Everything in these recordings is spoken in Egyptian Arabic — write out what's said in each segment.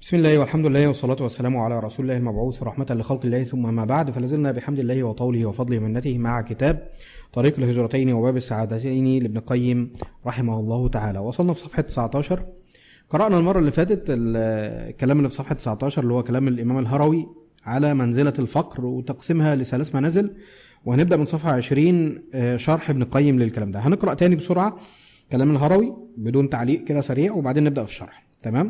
بسم الله والحمد لله والصلاة والسلام على رسول الله المبعوث رحمة لخلق الله ثم ما بعد فلازلنا بحمد الله وطوله وفضله ومنته مع كتاب طريق الهجرتين وباب السعادتين لابن القيم رحمه الله تعالى وصلنا في صفحة 19 قرأنا المرة اللي فاتت الكلام اللي في صفحة 19 اللي هو كلام الإمام الهروي على منزلة الفقر وتقسيمها لثلاث منازل وهنبدأ من صفحة 20 شرح ابن القيم للكلام ده هنقرأ تاني بسرعة كلام الهروي بدون تعليق كده سريع وبعدين نبدأ في الشرح تمام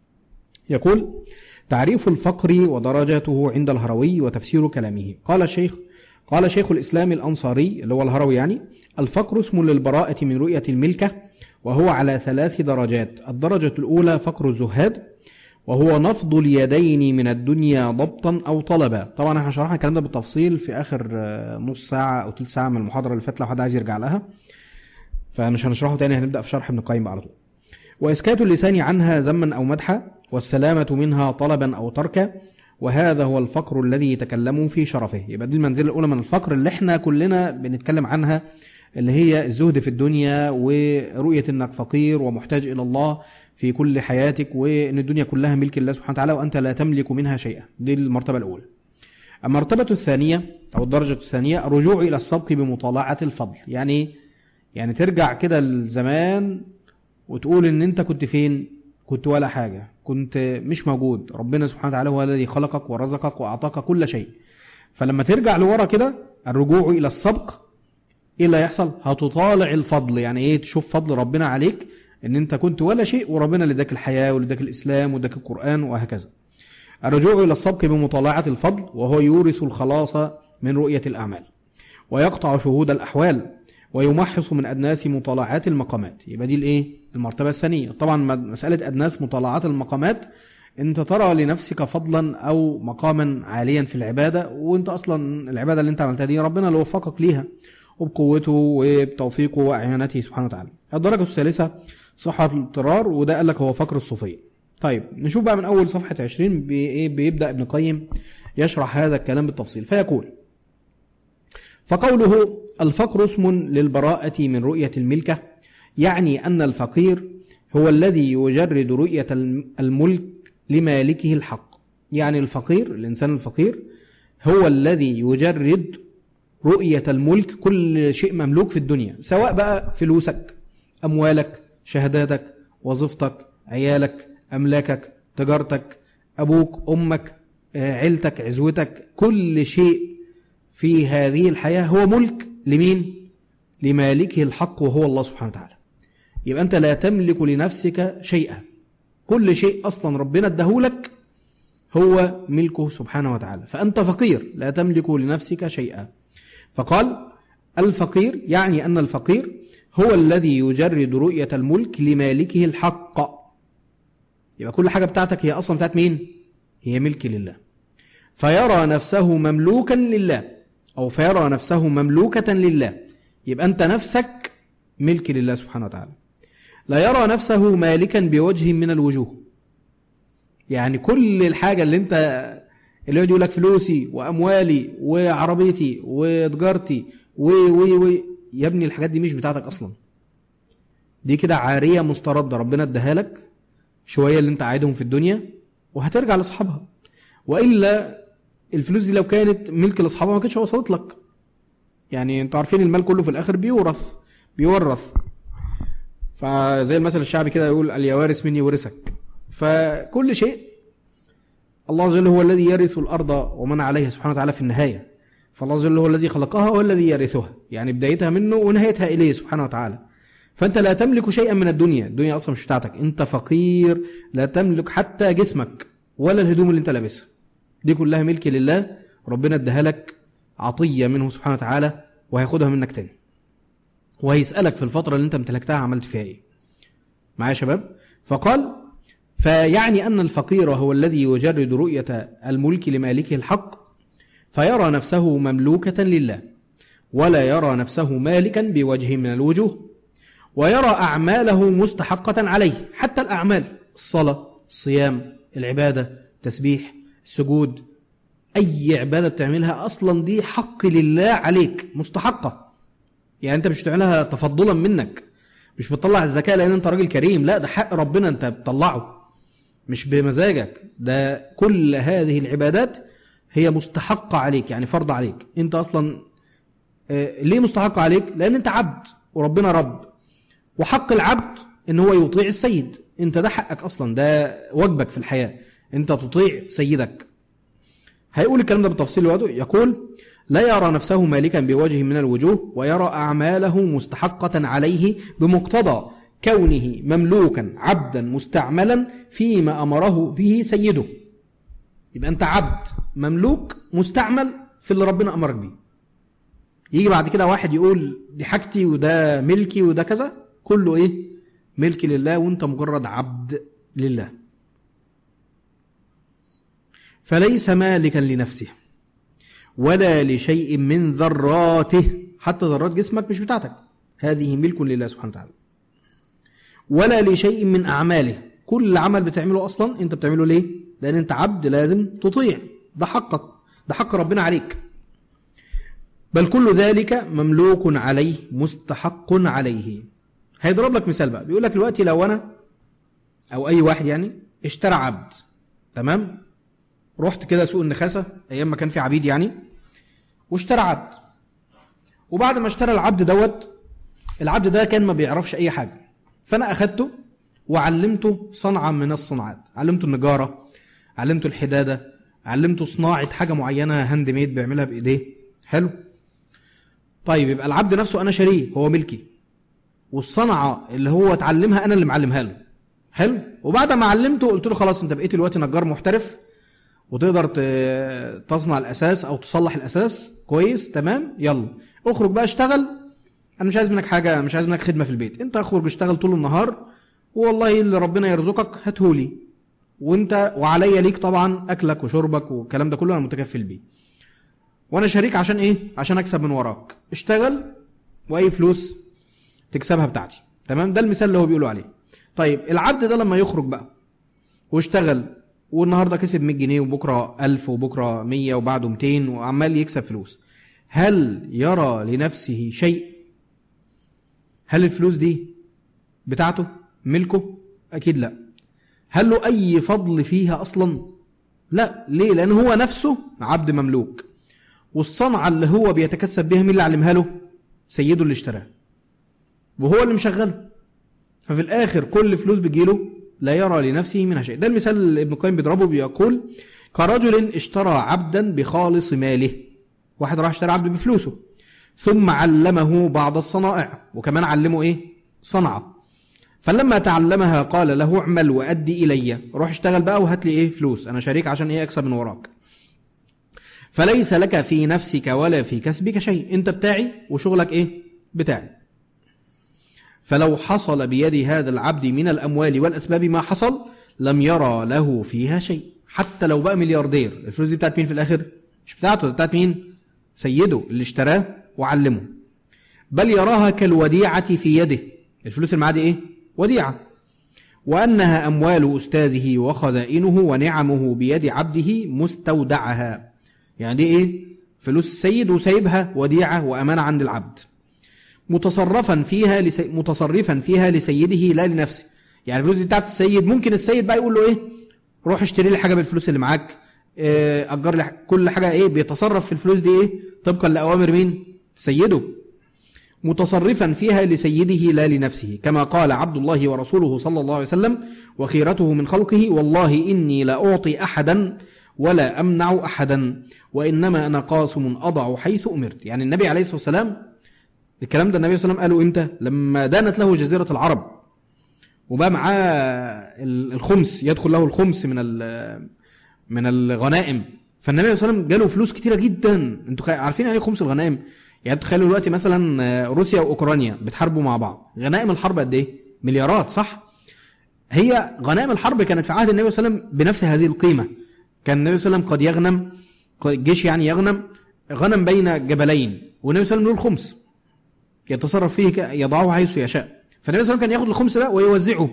يقول تعريف الفقر ودرجاته عند الهروي وتفسير كلامه قال الشيخ قال شيخ الإسلام الأنصاري اللي هو الهروي يعني الفقر اسم للبراءة من رؤية الملكة وهو على ثلاث درجات الدرجة الأولى فقر الزهاد وهو نفض اليدين من الدنيا ضبطا أو طلبا طبعا احنا شرحنا الكلام ده بالتفصيل في آخر نص ساعة أو تلت ساعة من المحاضرة اللي فاتت لو حد عايز يرجع لها فمش هنشرحه تاني هنبدأ في شرح ابن القيم على طول وإسكات اللسان عنها ذما أو مدحا والسلامة منها طلبا أو تركا وهذا هو الفقر الذي يتكلموا في شرفه يبقى دي المنزلة الأولى من الفقر اللي احنا كلنا بنتكلم عنها اللي هي الزهد في الدنيا ورؤية انك فقير ومحتاج إلى الله في كل حياتك وان الدنيا كلها ملك الله سبحانه وتعالى وأنت لا تملك منها شيئا دي المرتبة الأولى المرتبة الثانية أو الدرجة الثانية الرجوع إلى السبق بمطالعة الفضل يعني يعني ترجع كده لزمان وتقول ان انت كنت فين كنت ولا حاجة كنت مش موجود ربنا سبحانه وتعالى هو الذي خلقك ورزقك وأعطاك كل شيء فلما ترجع لورا كده الرجوع إلى السبق إيه اللي هيحصل هتطالع الفضل يعني إيه تشوف فضل ربنا عليك إن أنت كنت ولا شيء وربنا اللي اداك الحياة واللي اداك الإسلام واداك القرآن وهكذا الرجوع إلى السبق بمطالعة الفضل وهو يورث الخلاص من رؤية الأعمال ويقطع شهود الأحوال ويمحص من أدناس مطالعات المقامات يبقى دي الإيه المرتبة الثانية طبعا مسألة أدناس مطالعات المقامات انت ترى لنفسك فضلا او مقاما عاليا في العبادة وانت اصلا العبادة اللي انت عملتها دي ربنا اللي وفقك ليها وبقوته وبتوفيقه واعانته سبحانه وتعالى الدرجة الثالثة صحة الاضطرار وده قال لك هو فقر الصوفية طيب نشوف بقى من اول صفحة 20 بيبدأ ابن قيم يشرح هذا الكلام بالتفصيل فيقول فقوله الفقر اسم للبراءة من رؤية الملكة يعني أن الفقير هو الذي يجرد رؤية الملك لمالكه الحق يعني الفقير الإنسان الفقير هو الذي يجرد رؤية الملك كل شيء مملوك في الدنيا سواء بقى فلوسك أموالك شهاداتك وظيفتك عيالك أملاكك تجارتك أبوك أمك عيلتك عزوتك كل شيء في هذه الحياة هو ملك لمين؟ لمالكه الحق وهو الله سبحانه وتعالى يبقى أنت لا تملك لنفسك شيئا كل شيء أصلا ربنا ادهولك هو ملكه سبحانه وتعالى فأنت فقير لا تملك لنفسك شيئا فقال الفقير يعني أن الفقير هو الذي يجرد رؤية الملك لمالكه الحق يبقى كل حاجة بتاعتك هي أصلا بتاعت مين هي ملك لله فيرى نفسه مملوكا لله أو فيرى نفسه مملوكة لله يبقى أنت نفسك ملك لله سبحانه وتعالى لا يرى نفسه مالكا بوجه من الوجوه يعني كل الحاجة اللي انت اللي يقول لك فلوسي وأموالي وعربيتي وتجارتي و و و يا ابني الحاجات دي مش بتاعتك أصلا دي كده عارية مستردة ربنا اداها لك شوية اللي انت عايدهم في الدنيا وهترجع لأصحابها وإلا الفلوس دي لو كانت ملك لأصحابها ما كانتش وصلت لك يعني انتوا عارفين المال كله في الآخر بيورث بيورث فزي المثل الشعبي كده يقول اليوارث مني ورثك فكل شيء الله عز وجل هو الذي يرث الأرض ومن عليها سبحانه وتعالى في النهاية فالله عز وجل هو الذي خلقها هو الذي يرثها يعني بدايتها منه ونهايتها إليه سبحانه وتعالى فأنت لا تملك شيئا من الدنيا الدنيا أصلا مش بتاعتك أنت فقير لا تملك حتى جسمك ولا الهدوم اللي أنت لابسها دي كلها ملك لله ربنا اداها لك عطية منه سبحانه وتعالى وهياخدها منك تاني وهيسألك في الفترة اللي انت امتلكتها عملت فيها ايه معايا شباب فقال فيعني أن الفقير هو الذي يجرد رؤية الملك لمالكه الحق فيرى نفسه مملوكة لله ولا يرى نفسه مالكا بوجه من الوجوه ويرى أعماله مستحقة عليه حتى الأعمال الصلاة الصيام العبادة التسبيح السجود أي عبادة بتعملها أصلا دي حق لله عليك مستحقة يعني أنت مش بتعملها تفضلا منك مش بتطلع الزكاة لأن أنت راجل كريم لا ده حق ربنا أنت بتطلعه مش بمزاجك ده كل هذه العبادات هي مستحقة عليك يعني فرض عليك انت اصلا آه، ليه مستحقة عليك لان انت عبد وربنا رب وحق العبد ان هو يطيع السيد انت ده حقك اصلا ده واجبك في الحياة انت تطيع سيدك هيقول الكلام ده بالتفصيل لوحده يقول لا يرى نفسه مالكا بوجه من الوجوه ويرى أعماله مستحقة عليه بمقتضى كونه مملوكا عبدا مستعملا فيما أمره به سيده يبقى أنت عبد مملوك مستعمل في اللي ربنا أمرك به يجي بعد كده واحد يقول دي حاجتي وده ملكي وده كذا كله إيه ملك لله وانت مجرد عبد لله فليس مالكا لنفسه ولا لشيء من ذراته حتى ذرات جسمك مش بتاعتك هذه ملك لله سبحانه وتعالى ولا لشيء من أعماله كل عمل بتعمله أصلا أنت بتعمله ليه لأن أنت عبد لازم تطيع ده حقك ده حق ربنا عليك بل كل ذلك مملوك عليه مستحق عليه هيضرب لك مثال بقى بيقول لك دلوقتي لو أنا أو أي واحد يعني اشترى عبد تمام رحت كده سوق النخاسة أيام ما كان في عبيد يعني واشترى عبد وبعد ما اشترى العبد دوت العبد ده كان ما بيعرفش أي حاجة فأنا أخدته وعلمته صنعة من الصناعات علمته النجارة علمته الحدادة علمته صناعة حاجة معينة هاند ميد بيعملها بإيديه حلو طيب يبقى العبد نفسه أنا شاريه هو ملكي والصنعة اللي هو اتعلمها أنا اللي معلمها له حلو وبعد ما علمته قلت له خلاص انت بقيت دلوقتي نجار محترف وتقدر تصنع الأساس أو تصلح الأساس كويس تمام يلا اخرج بقى اشتغل أنا مش عايز منك حاجة مش عايز منك خدمة في البيت أنت اخرج اشتغل طول النهار والله اللي ربنا يرزقك هاتهولي وانت وعليا ليك طبعا أكلك وشربك والكلام ده كله أنا متكفل بيه وأنا شريك عشان إيه عشان أكسب من وراك اشتغل وأي فلوس تكسبها بتاعتي تمام ده المثال اللي هو بيقولوا عليه طيب العبد ده لما يخرج بقى واشتغل والنهارده كسب 100 جنيه وبكره 1000 وبكره 100 وبعده 200 وعمال يكسب فلوس هل يرى لنفسه شيء هل الفلوس دي بتاعته ملكه اكيد لا هل له اي فضل فيها اصلا لا ليه لان هو نفسه عبد مملوك والصنعة اللي هو بيتكسب بها مين اللي علمها له سيده اللي اشتراه وهو اللي مشغله ففي الاخر كل فلوس بتجيله لا يرى لنفسه منها شيء ده المثال اللي ابن القيم بيضربه بيقول كرجل اشترى عبدا بخالص ماله واحد راح اشترى عبد بفلوسه ثم علمه بعض الصنائع وكمان علمه ايه صنعة فلما تعلمها قال له اعمل وأدي إلي روح اشتغل بقى وهات لي ايه فلوس انا شريك عشان ايه اكسب من وراك فليس لك في نفسك ولا في كسبك شيء انت بتاعي وشغلك ايه بتاعي فلو حصل بيد هذا العبد من الأموال والأسباب ما حصل لم يرى له فيها شيء حتى لو بقى ملياردير الفلوس دي بتاعت مين في الآخر مش بتاعته ده بتاعت مين سيده اللي اشتراه وعلمه بل يراها كالوديعة في يده الفلوس اللي معاه دي ايه وديعة وأنها أموال أستاذه وخزائنه ونعمه بيد عبده مستودعها يعني دي ايه فلوس السيد وسايبها وديعة وأمانة عند العبد متصرفا فيها لسي... متصرفا فيها لسيده لا لنفسه يعني الفلوس دي بتاعت السيد ممكن السيد بقى يقول له ايه روح اشتري لي حاجه بالفلوس اللي معاك اه اجر لي كل حاجه ايه بيتصرف في الفلوس دي ايه طبقا لاوامر مين سيده متصرفا فيها لسيده لا لنفسه كما قال عبد الله ورسوله صلى الله عليه وسلم وخيرته من خلقه والله إني لا أعطي أحدا ولا أمنع أحدا وإنما أنا قاسم أضع حيث أمرت يعني النبي عليه الصلاة والسلام الكلام ده النبي صلى الله عليه وسلم قاله امتى لما دانت له جزيرة العرب وبقى معاه الخمس يدخل له الخمس من من الغنائم فالنبي صلى الله عليه وسلم جاله فلوس كتيرة جدا انتوا عارفين يعني خمس الغنائم يعني تخيلوا دلوقتي مثلا روسيا واوكرانيا بيتحاربوا مع بعض غنائم الحرب قد ايه مليارات صح هي غنائم الحرب كانت في عهد النبي صلى الله عليه وسلم بنفس هذه القيمة كان النبي صلى الله عليه وسلم قد يغنم الجيش يعني يغنم غنم بين جبلين والنبي صلى الله عليه وسلم له الخمس يتصرف فيه يضعه حيث يشاء فالنبي صلى الله عليه وسلم كان ياخذ الخمس ده ويوزعه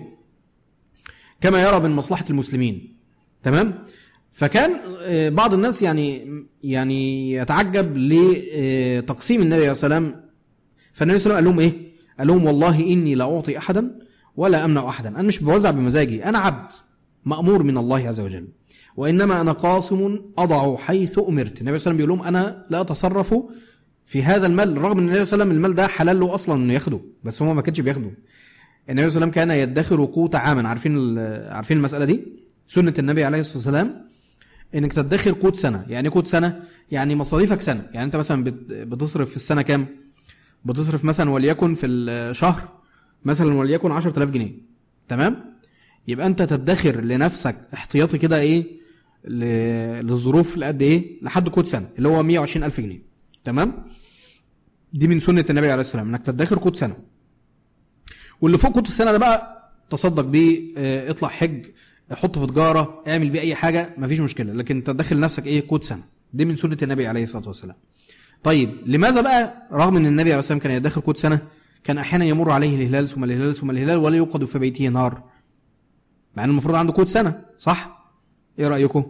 كما يرى من مصلحة المسلمين تمام فكان بعض الناس يعني يعني يتعجب لتقسيم النبي صلى الله عليه وسلم فالنبي صلى الله عليه وسلم قال لهم ايه قال لهم والله اني لا اعطي احدا ولا امنع احدا انا مش بوزع بمزاجي انا عبد مأمور من الله عز وجل وإنما أنا قاسم أضع حيث أمرت النبي صلى الله عليه وسلم بيقول لهم أنا لا أتصرف في هذا المال رغم أن النبي صلى الله عليه وسلم المال ده حلال له أصلا أنه ياخده بس هو ما كانش بياخده النبي صلى الله عليه وسلم كان يدخر قوت عاما عارفين عارفين المسألة دي سنة النبي عليه الصلاة والسلام انك تدخر قوت سنة يعني قوت سنة يعني مصاريفك سنة يعني انت مثلا بتصرف في السنة كام بتصرف مثلا وليكن في الشهر مثلا وليكن 10000 جنيه تمام يبقى انت تدخر لنفسك احتياطي كده ايه للظروف لقد ايه لحد قوت سنة اللي هو 120000 جنيه تمام دي من سنة النبي عليه السلام انك تدخر قوت سنة واللي فوق قوت السنة ده بقى تصدق بيه اه اطلع حج حطه في تجارة اعمل بيه اي حاجة مفيش مشكلة لكن تدخل نفسك ايه قوت سنة دي من سنة النبي عليه الصلاة والسلام طيب لماذا بقى رغم ان النبي عليه الصلاة والسلام كان يدخل قوت سنة كان احيانا يمر عليه الهلال ثم الهلال ثم الهلال ولا يوقد في بيته نار مع ان المفروض عنده قوت سنة صح ايه رأيكم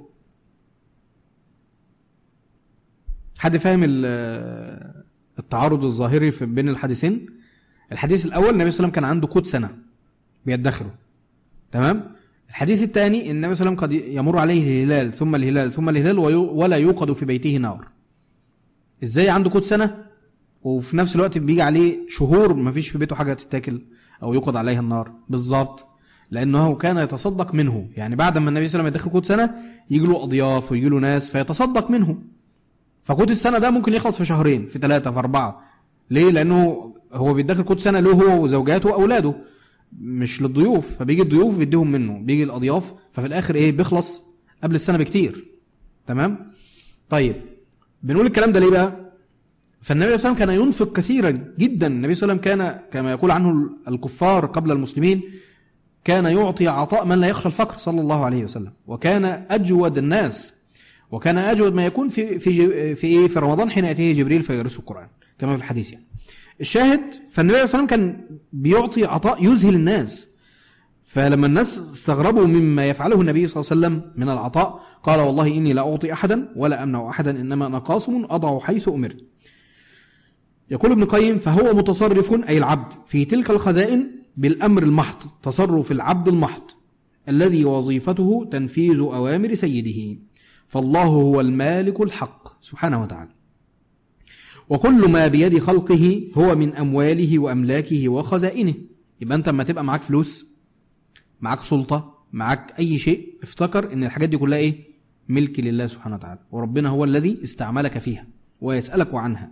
حد فاهم التعارض الظاهري في بين الحديثين الحديث الاول النبي صلى الله عليه وسلم كان عنده قوت سنة بيدخره تمام الحديث الثاني النبي صلى الله عليه وسلم قد يمر عليه الهلال ثم الهلال ثم الهلال ولا يوقد في بيته نار ازاي عنده قوت سنة وفي نفس الوقت بيجي عليه شهور ما فيش في بيته حاجة تتاكل او يوقد عليها النار بالظبط لانه كان يتصدق منه يعني بعد ما النبي صلى الله عليه وسلم يدخل قوت سنة يجي له اضياف ويجي له ناس فيتصدق منه فقوت السنة ده ممكن يخلص في شهرين في ثلاثة في أربعة ليه لأنه هو بيدخل قوت سنة له هو وزوجاته وأولاده مش للضيوف فبيجي الضيوف بيديهم منه بيجي الأضياف ففي الآخر إيه بيخلص قبل السنة بكتير تمام طيب بنقول الكلام ده ليه بقى فالنبي صلى الله عليه وسلم كان ينفق كثيرا جدا النبي صلى الله عليه وسلم كان كما يقول عنه الكفار قبل المسلمين كان يعطي عطاء من لا يخشى الفقر صلى الله عليه وسلم وكان أجود الناس وكان أجود ما يكون في في في إيه في رمضان حين يأتيه جبريل فيدرسه القرآن كما في الحديث يعني الشاهد فالنبي صلى الله عليه وسلم كان بيعطي عطاء يذهل الناس فلما الناس استغربوا مما يفعله النبي صلى الله عليه وسلم من العطاء قال والله إني لا أعطي أحدا ولا أمنع أحدا إنما أنا قاسم أضع حيث أمرت يقول ابن قيم فهو متصرف أي العبد في تلك الخزائن بالأمر المحض تصرف العبد المحض الذي وظيفته تنفيذ أوامر سيده فالله هو المالك الحق سبحانه وتعالى وكل ما بيد خلقه هو من أمواله وأملاكه وخزائنه يبقى أنت لما تبقى معاك فلوس معاك سلطة معاك أي شيء افتكر أن الحاجات دي كلها إيه ملك لله سبحانه وتعالى وربنا هو الذي استعملك فيها ويسألك عنها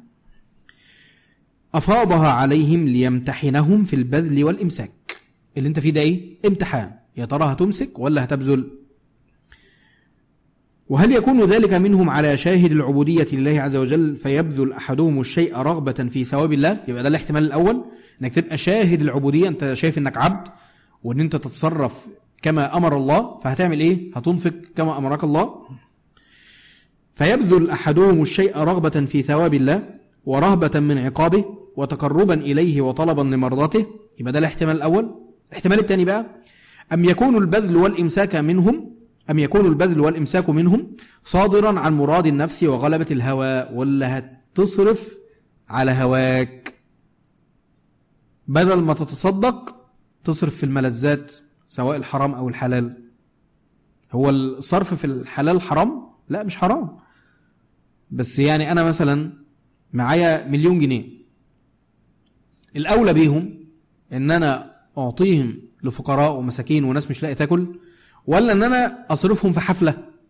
أفاضها عليهم ليمتحنهم في البذل والإمساك اللي انت فيه ده ايه امتحان يا ترى هتمسك ولا هتبذل وهل يكون ذلك منهم على شاهد العبودية لله عز وجل فيبذل أحدهم الشيء رغبة في ثواب الله يبقى ده الاحتمال الأول انك تبقى شاهد العبودية انت شايف انك عبد وان انت تتصرف كما أمر الله فهتعمل ايه هتنفق كما أمرك الله فيبذل أحدهم الشيء رغبة في ثواب الله ورهبة من عقابه وتقربا إليه وطلبا لمرضاته يبقى ده الاحتمال الأول الاحتمال الثاني بقى أم يكون البذل والإمساك منهم أم يكون البذل والإمساك منهم صادرا عن مراد النفس وغلبة الهوى ولا هتصرف على هواك بدل ما تتصدق تصرف في الملذات سواء الحرام أو الحلال هو الصرف في الحلال حرام لا مش حرام بس يعني أنا مثلا معايا مليون جنيه الأولى بيهم إن أنا أعطيهم لفقراء ومساكين وناس مش لاقي تاكل ولا ان انا اصرفهم في حفلة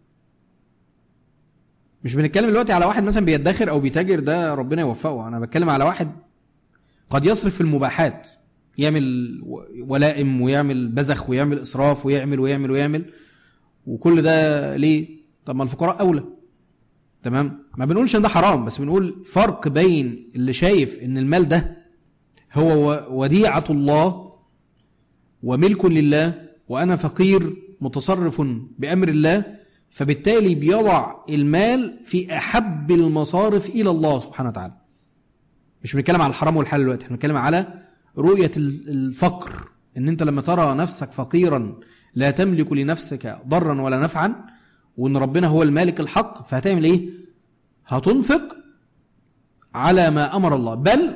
مش بنتكلم دلوقتي على واحد مثلا بيدخر او بيتاجر ده ربنا يوفقه انا بتكلم على واحد قد يصرف في المباحات يعمل ولائم ويعمل بذخ ويعمل اسراف ويعمل ويعمل ويعمل وكل ده ليه طب ما الفقراء اولى تمام ما بنقولش ان ده حرام بس بنقول فرق بين اللي شايف ان المال ده هو وديعة الله وملك لله وأنا فقير متصرف بأمر الله فبالتالي بيضع المال في أحب المصارف إلى الله سبحانه وتعالى مش بنتكلم على الحرام والحلال دلوقتي احنا بنتكلم على رؤية الفقر ان انت لما ترى نفسك فقيرا لا تملك لنفسك ضرا ولا نفعا وان ربنا هو المالك الحق فهتعمل ايه هتنفق على ما امر الله بل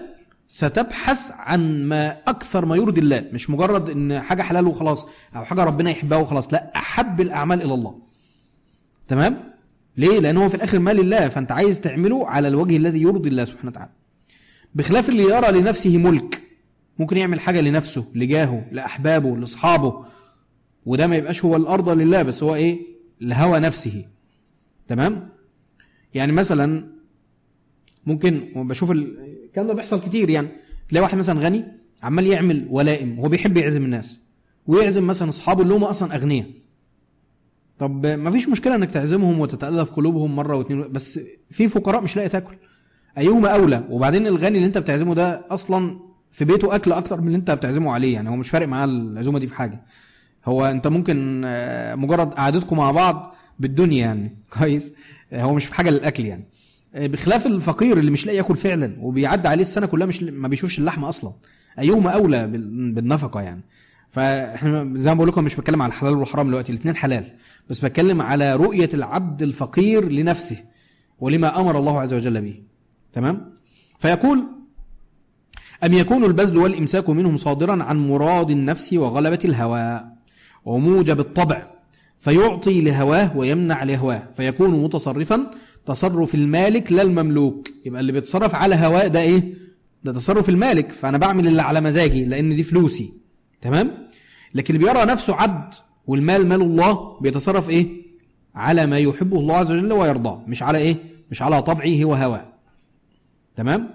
ستبحث عن ما أكثر ما يرضي الله مش مجرد إن حاجة حلال وخلاص أو حاجة ربنا يحبها وخلاص لا أحب الأعمال إلى الله تمام ليه لأن هو في الآخر مال الله فأنت عايز تعمله على الوجه الذي يرضي الله سبحانه وتعالى بخلاف اللي يرى لنفسه ملك ممكن يعمل حاجة لنفسه لجاهه لأحبابه لأصحابه وده ما يبقاش هو الأرض لله بس هو إيه لهوى نفسه تمام يعني مثلا ممكن بشوف الكلام ده بيحصل كتير يعني تلاقي واحد مثلا غني عمال يعمل ولائم وهو بيحب يعزم الناس ويعزم مثلا اصحابه اللي هم اصلا اغنياء طب ما فيش مشكله انك تعزمهم وتتالف قلوبهم مره واثنين بس في فقراء مش لاقي تاكل ايهما اولى وبعدين الغني اللي انت بتعزمه ده اصلا في بيته اكل اكتر من اللي انت بتعزمه عليه يعني هو مش فارق معاه العزومه دي في حاجه هو انت ممكن مجرد قعدتكم مع بعض بالدنيا يعني كويس هو مش في حاجه للاكل يعني بخلاف الفقير اللي مش لاقي ياكل فعلا وبيعدي عليه السنه كلها مش ما بيشوفش اللحمه اصلا ايهما اولى بالنفقه يعني فاحنا زي ما بقول لكم مش بتكلم على الحلال والحرام دلوقتي الاثنين حلال بس بتكلم على رؤيه العبد الفقير لنفسه ولما امر الله عز وجل به تمام فيقول أم يكون البذل والإمساك منهم صادرا عن مراد النفس وغلبة الهوى وموجب الطبع فيعطي لهواه ويمنع لهواه فيكون متصرفا تصرف المالك لا المملوك يبقى اللي بيتصرف على هواه ده ايه ده تصرف المالك فانا بعمل اللي على مزاجي لان دي فلوسي تمام لكن اللي بيرى نفسه عبد والمال مال الله بيتصرف ايه على ما يحبه الله عز وجل ويرضاه مش على ايه مش على طبعه وهواه تمام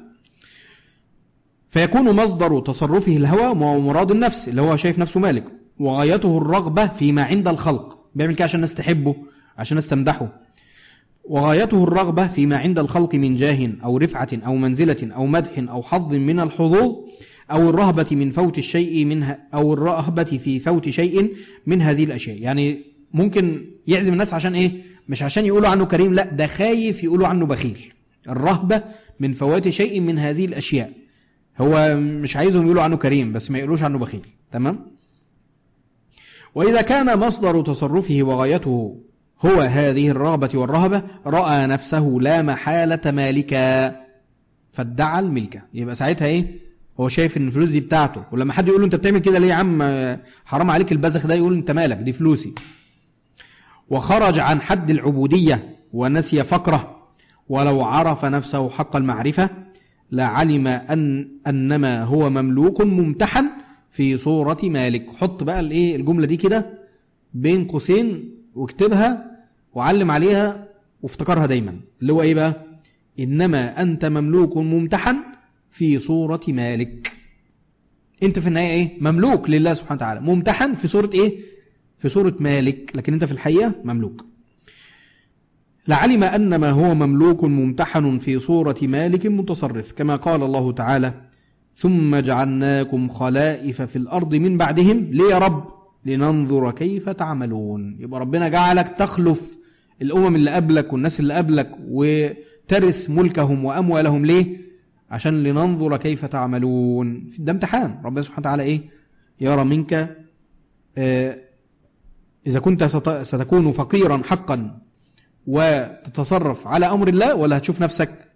فيكون مصدر تصرفه الهوى ومراد النفس اللي هو شايف نفسه مالك وغايته الرغبة فيما عند الخلق بيعمل كده عشان الناس تحبه عشان الناس تمدحه وغايته الرغبة فيما عند الخلق من جاه أو رفعة أو منزلة أو مدح أو حظ من الحظوظ أو الرهبة من فوت الشيء منها أو الرهبة في فوت شيء من هذه الأشياء يعني ممكن يعزم الناس عشان إيه مش عشان يقولوا عنه كريم لا ده خايف يقولوا عنه بخيل الرهبة من فوات شيء من هذه الأشياء هو مش عايزهم يقولوا عنه كريم بس ما يقولوش عنه بخيل تمام وإذا كان مصدر تصرفه وغايته هو هذه الرغبة والرهبة رأى نفسه لا محالة مالكا فادعى الملكة يبقى ساعتها ايه هو شايف ان الفلوس دي بتاعته ولما حد يقول له انت بتعمل كده ليه يا عم حرام عليك البذخ ده يقول انت مالك دي فلوسي وخرج عن حد العبودية ونسي فقره ولو عرف نفسه حق المعرفة لعلم أن أنما هو مملوك ممتحن في صورة مالك حط بقى الايه الجملة دي كده بين قوسين واكتبها وعلم عليها وافتكرها دايما اللي هو ايه بقى انما انت مملوك ممتحن في صورة مالك انت في النهاية ايه مملوك لله سبحانه وتعالى ممتحن في صورة ايه في صورة مالك لكن انت في الحقيقة مملوك لعلم أن ما هو مملوك ممتحن في صورة مالك متصرف كما قال الله تعالى ثم جعلناكم خلائف في الأرض من بعدهم ليه يا رب لننظر كيف تعملون يبقى ربنا جعلك تخلف الأمم اللي قبلك والناس اللي قبلك وترث ملكهم وأموالهم ليه عشان لننظر كيف تعملون ده امتحان ربنا سبحانه وتعالى إيه يرى منك آه إذا كنت ستكون فقيرا حقا وتتصرف على أمر الله ولا هتشوف نفسك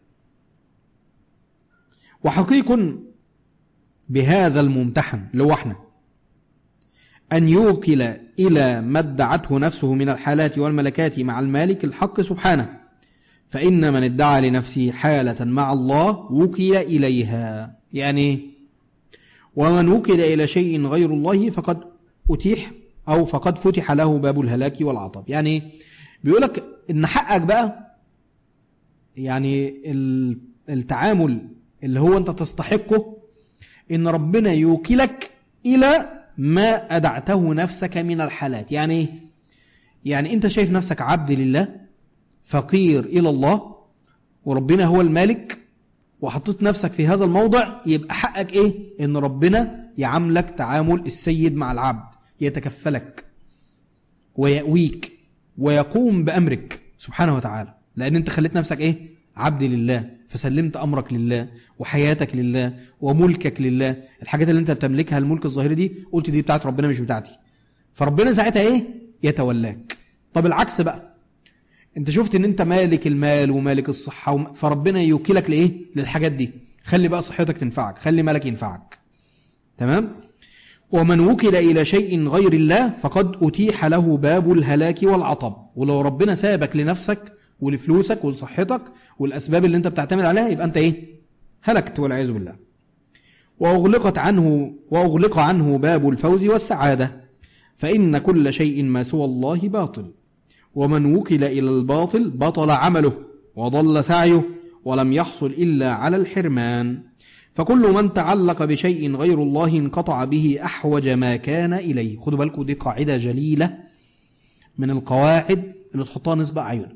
وحقيق بهذا الممتحن لو احنا أن يوكل إلى ما ادعته نفسه من الحالات والملكات مع المالك الحق سبحانه فإن من ادعى لنفسه حالة مع الله وكل إليها يعني ومن وكل إلى شيء غير الله فقد أتيح أو فقد فتح له باب الهلاك والعطب يعني بيقولك إن حقك بقى يعني التعامل اللي هو أنت تستحقه إن ربنا يوكلك إلى ما أدعته نفسك من الحالات يعني يعني أنت شايف نفسك عبد لله فقير إلى الله وربنا هو المالك وحطيت نفسك في هذا الموضع يبقى حقك إيه إن ربنا يعاملك تعامل السيد مع العبد يتكفلك ويأويك ويقوم بأمرك سبحانه وتعالى لأن أنت خليت نفسك إيه عبد لله فسلمت أمرك لله وحياتك لله وملكك لله الحاجات اللي أنت بتملكها الملك الظاهري دي قلت دي بتاعت ربنا مش بتاعتي فربنا ساعتها إيه يتولاك طب العكس بقى انت شفت ان انت مالك المال ومالك الصحة وم... فربنا يوكلك لإيه للحاجات دي خلي بقى صحتك تنفعك خلي مالك ينفعك تمام ومن وكل إلى شيء غير الله فقد أتيح له باب الهلاك والعطب ولو ربنا سابك لنفسك ولفلوسك ولصحتك والأسباب اللي انت بتعتمد عليها يبقى انت ايه هلكت والعياذ بالله وأغلقت عنه وأغلق عنه باب الفوز والسعادة فإن كل شيء ما سوى الله باطل ومن وكل إلى الباطل بطل عمله وضل سعيه ولم يحصل إلا على الحرمان فكل من تعلق بشيء غير الله انقطع به أحوج ما كان إليه خدوا بالكم دي قاعدة جليلة من القواعد اللي تحطها نسبة عيونك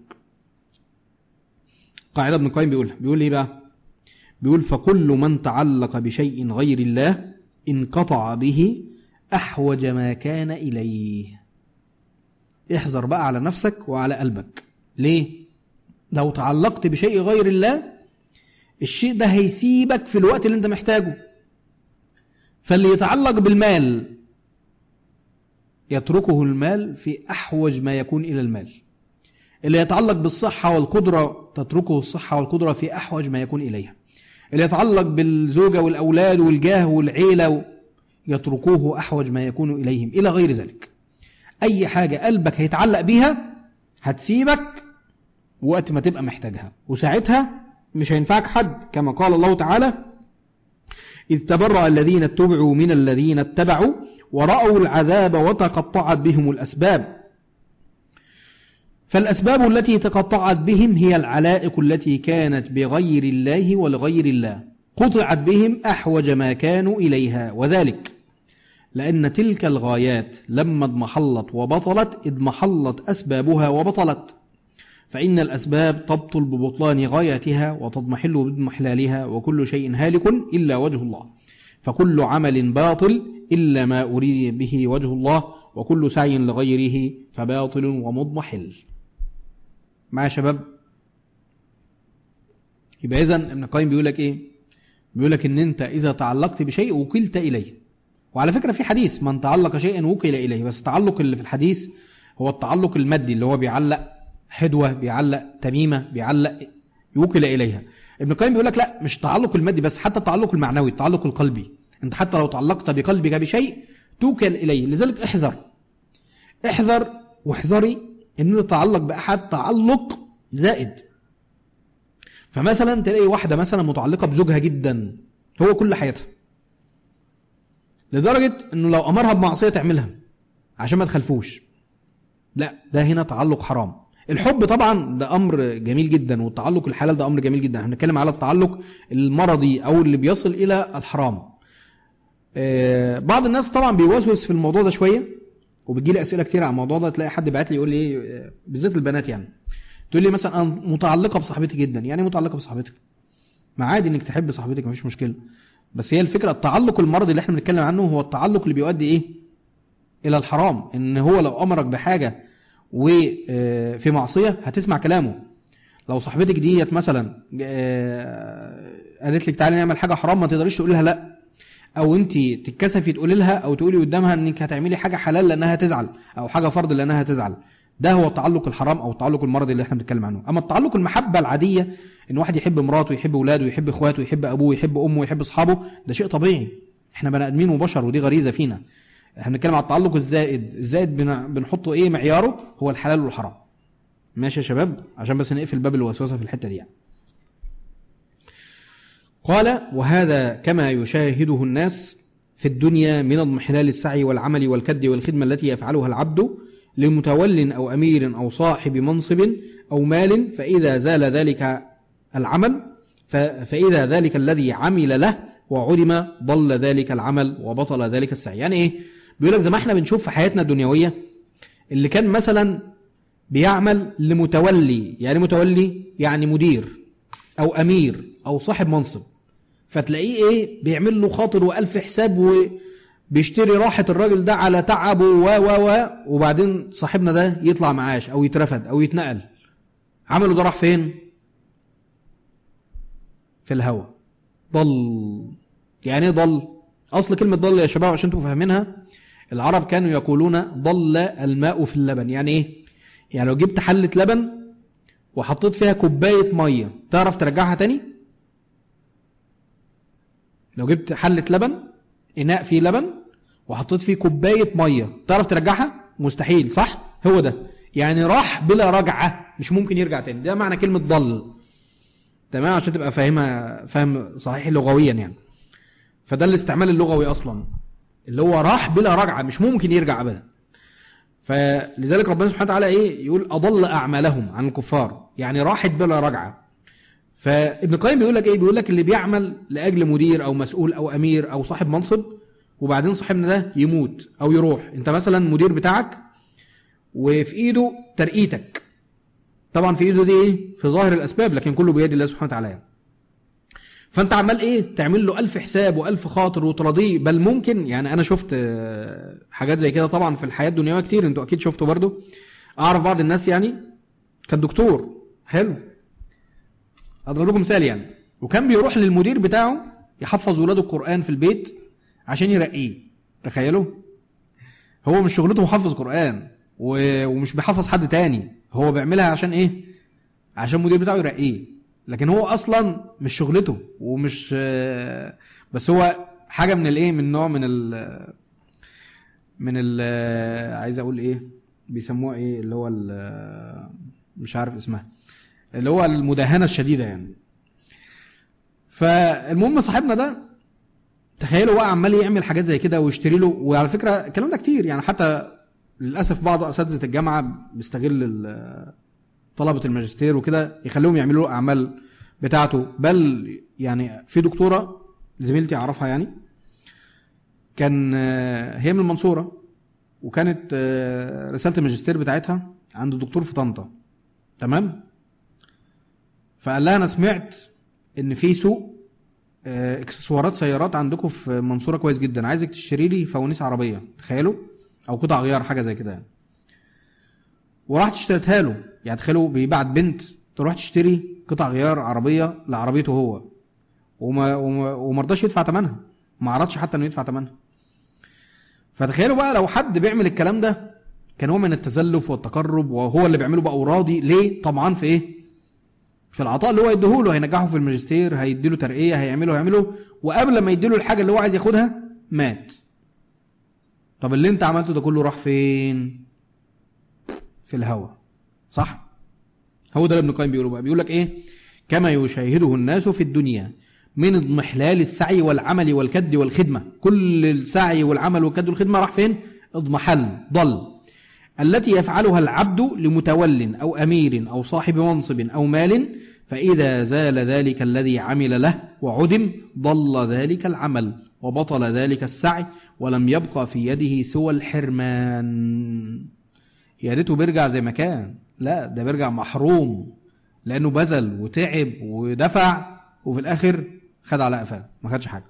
قاعدة ابن القيم بيقولها بيقول ايه بقى بيقول فكل من تعلق بشيء غير الله انقطع به أحوج ما كان إليه احذر بقى على نفسك وعلى قلبك ليه لو تعلقت بشيء غير الله الشيء ده هيسيبك في الوقت اللي انت محتاجه فاللي يتعلق بالمال يتركه المال في أحوج ما يكون إلى المال اللي يتعلق بالصحة والقدرة تتركه الصحة والقدرة في أحوج ما يكون إليها اللي يتعلق بالزوجة والأولاد والجاه والعيلة يتركوه أحوج ما يكون إليهم إلى غير ذلك أي حاجة قلبك هيتعلق بيها هتسيبك وقت ما تبقى محتاجها وساعتها مش هينفعك حد كما قال الله تعالى إذ تبرأ الذين اتبعوا من الذين اتبعوا ورأوا العذاب وتقطعت بهم الأسباب فالأسباب التي تقطعت بهم هي العلائق التي كانت بغير الله ولغير الله قطعت بهم أحوج ما كانوا إليها وذلك لأن تلك الغايات لما اضمحلت وبطلت اضمحلت أسبابها وبطلت فإن الأسباب تبطل ببطلان غاياتها وتضمحل باضمحلالها وكل شيء هالك إلا وجه الله فكل عمل باطل إلا ما أريد به وجه الله وكل سعي لغيره فباطل ومضمحل مع شباب يبقى إذن ابن القيم بيقول لك إيه بيقول لك إن أنت إذا تعلقت بشيء وكلت إليه وعلى فكرة في حديث من تعلق شيئا وكل إليه بس التعلق اللي في الحديث هو التعلق المادي اللي هو بيعلق حدوة بيعلق تميمة بيعلق يوكل إليها ابن القيم بيقول لك لا مش التعلق المادي بس حتى التعلق المعنوي التعلق القلبي انت حتى لو تعلقت بقلبك بشيء توكل إليه لذلك احذر احذر واحذري ان تتعلق بأحد تعلق زائد فمثلا تلاقي واحدة مثلا متعلقة بزوجها جدا هو كل حياتها لدرجة انه لو امرها بمعصية تعملها عشان ما تخلفوش لا ده هنا تعلق حرام الحب طبعا ده امر جميل جدا والتعلق الحلال ده امر جميل جدا احنا بنتكلم على التعلق المرضي او اللي بيصل الى الحرام بعض الناس طبعا بيوسوس في الموضوع ده شويه وبتجي لي اسئله كتير على الموضوع ده تلاقي حد بعت لي يقول لي ايه بالذات البنات يعني تقول لي مثلا انا متعلقه بصاحبتي جدا يعني ايه متعلقه بصاحبتك ما عادي انك تحب صاحبتك مفيش مشكله بس هي الفكره التعلق المرضي اللي احنا بنتكلم عنه هو التعلق اللي بيؤدي ايه الى الحرام ان هو لو امرك بحاجه وفي معصية هتسمع كلامه لو صاحبتك ديت مثلا قالت لك تعالي نعمل حاجة حرام ما تقدريش تقول لها لا او انت تتكسفي تقولي لها او تقولي قدامها انك هتعملي حاجة حلال لانها تزعل او حاجة فرض لانها تزعل ده هو التعلق الحرام او التعلق المرضي اللي احنا بنتكلم عنه اما التعلق المحبة العادية ان واحد يحب مراته يحب اولاده يحب اخواته يحب ابوه يحب امه يحب اصحابه ده شيء طبيعي احنا بني ادمين وبشر ودي غريزة فينا احنا بنتكلم على التعلق الزائد الزائد بنحطه ايه معياره هو الحلال والحرام ماشي يا شباب عشان بس نقفل باب الوسوسه في الحته دي يعني. قال وهذا كما يشاهده الناس في الدنيا من اضمحلال السعي والعمل والكد والخدمة التي يفعلها العبد لمتول أو أمير أو صاحب منصب أو مال فإذا زال ذلك العمل فإذا ذلك الذي عمل له وعلم ضل ذلك العمل وبطل ذلك السعي يعني إيه بيقول لك زي ما احنا بنشوف في حياتنا الدنيوية اللي كان مثلا بيعمل لمتولي يعني متولي يعني مدير أو أمير أو صاحب منصب فتلاقيه إيه بيعمل له خاطر وألف حساب وبيشتري راحة الراجل ده على تعبه و و و وبعدين صاحبنا ده يطلع معاش أو يترفد أو يتنقل عمله ده راح فين في الهوا ضل يعني ايه ضل أصل كلمة ضل يا شباب عشان تبقوا فاهمينها العرب كانوا يقولون ضل الماء في اللبن يعني ايه يعني لو جبت حلة لبن وحطيت فيها كوباية مية تعرف ترجعها تاني لو جبت حلة لبن إناء فيه لبن وحطيت فيه كوباية مية تعرف ترجعها مستحيل صح هو ده يعني راح بلا رجعة مش ممكن يرجع تاني ده معنى كلمة ضل تمام عشان تبقى فاهمها فاهم صحيح لغويا يعني فده الاستعمال اللغوي أصلا اللي هو راح بلا رجعة مش ممكن يرجع أبدا فلذلك ربنا سبحانه وتعالى ايه يقول اضل اعمالهم عن الكفار يعني راحت بلا رجعه فابن القيم بيقول لك ايه بيقول لك اللي بيعمل لاجل مدير او مسؤول او امير او صاحب منصب وبعدين صاحبنا ده يموت او يروح انت مثلا مدير بتاعك وفي ايده ترقيتك طبعا في ايده دي ايه في ظاهر الاسباب لكن كله بيد الله سبحانه وتعالى فانت عمال ايه تعمل له ألف حساب وألف خاطر وتراضيه بل ممكن يعني انا شفت آه، حاجات زي كده طبعا في الحياة الدنيوية كتير انتوا اكيد شفتوا برضو اعرف بعض الناس يعني كان دكتور حلو اضرب لكم مثال يعني وكان بيروح للمدير بتاعه يحفظ ولاده القرآن في البيت عشان يرقيه تخيلوا هو مش شغلته محفظ قرآن و- ومش بيحفظ حد تاني هو بيعملها عشان ايه عشان المدير بتاعه يرقيه لكن هو اصلا مش شغلته ومش آه، بس هو حاجة من الايه من نوع من ال من ال عايز اقول ايه بيسموها ايه اللي هو ال- مش عارف اسمها اللي هو المداهنة الشديدة يعني فالمهم صاحبنا ده تخيلوا بقى عمال يعمل حاجات زي كده ويشتري له وعلى فكرة الكلام ده كتير يعني حتى للأسف بعض أساتذة الجامعة بيستغل ال- طلبة الماجستير وكده يخليهم يعملوا له أعمال بتاعته بل يعني في دكتورة زميلتي أعرفها يعني كان آه، هي من المنصورة وكانت آه، رسالة الماجستير بتاعتها عند الدكتور في طنطا تمام فقال لها أنا سمعت إن في سوق آه، اكسسوارات سيارات عندكم في المنصورة كويس جدا عايزك تشتري لي فوانيس عربية تخيلوا أو قطع غيار حاجة زي كده يعني. وراحت اشتريتها له يعني تخيلوا بيبعت بنت تروح تشتري قطع غيار عربية لعربيته هو وما وما وما رضاش يدفع ثمنها ما عرضش حتى انه يدفع ثمنها فتخيلوا بقى لو حد بيعمل الكلام ده كان هو من التزلف والتقرب وهو اللي بيعمله بقى وراضي ليه طبعا في ايه في العطاء اللي هو يديهوله هينجحه في الماجستير هيديله ترقية هيعمله هيعمله وقبل ما يديله الحاجة اللي هو عايز ياخدها مات طب اللي انت عملته ده كله راح فين في الهوى صح هو ده اللي ابن القيم بيقوله بقى بيقول لك ايه كما يشاهده الناس في الدنيا من اضمحلال السعي والعمل والكد والخدمة كل السعي والعمل والكد والخدمة راح فين اضمحل ضل التي يفعلها العبد لمتول أو أمير أو صاحب منصب أو مال فإذا زال ذلك الذي عمل له وعدم ضل ذلك العمل وبطل ذلك السعي ولم يبقى في يده سوى الحرمان يا ريته بيرجع زي ما كان لا ده بيرجع محروم لأنه بذل وتعب ودفع وفي الآخر خد على قفاه ما خدش حاجة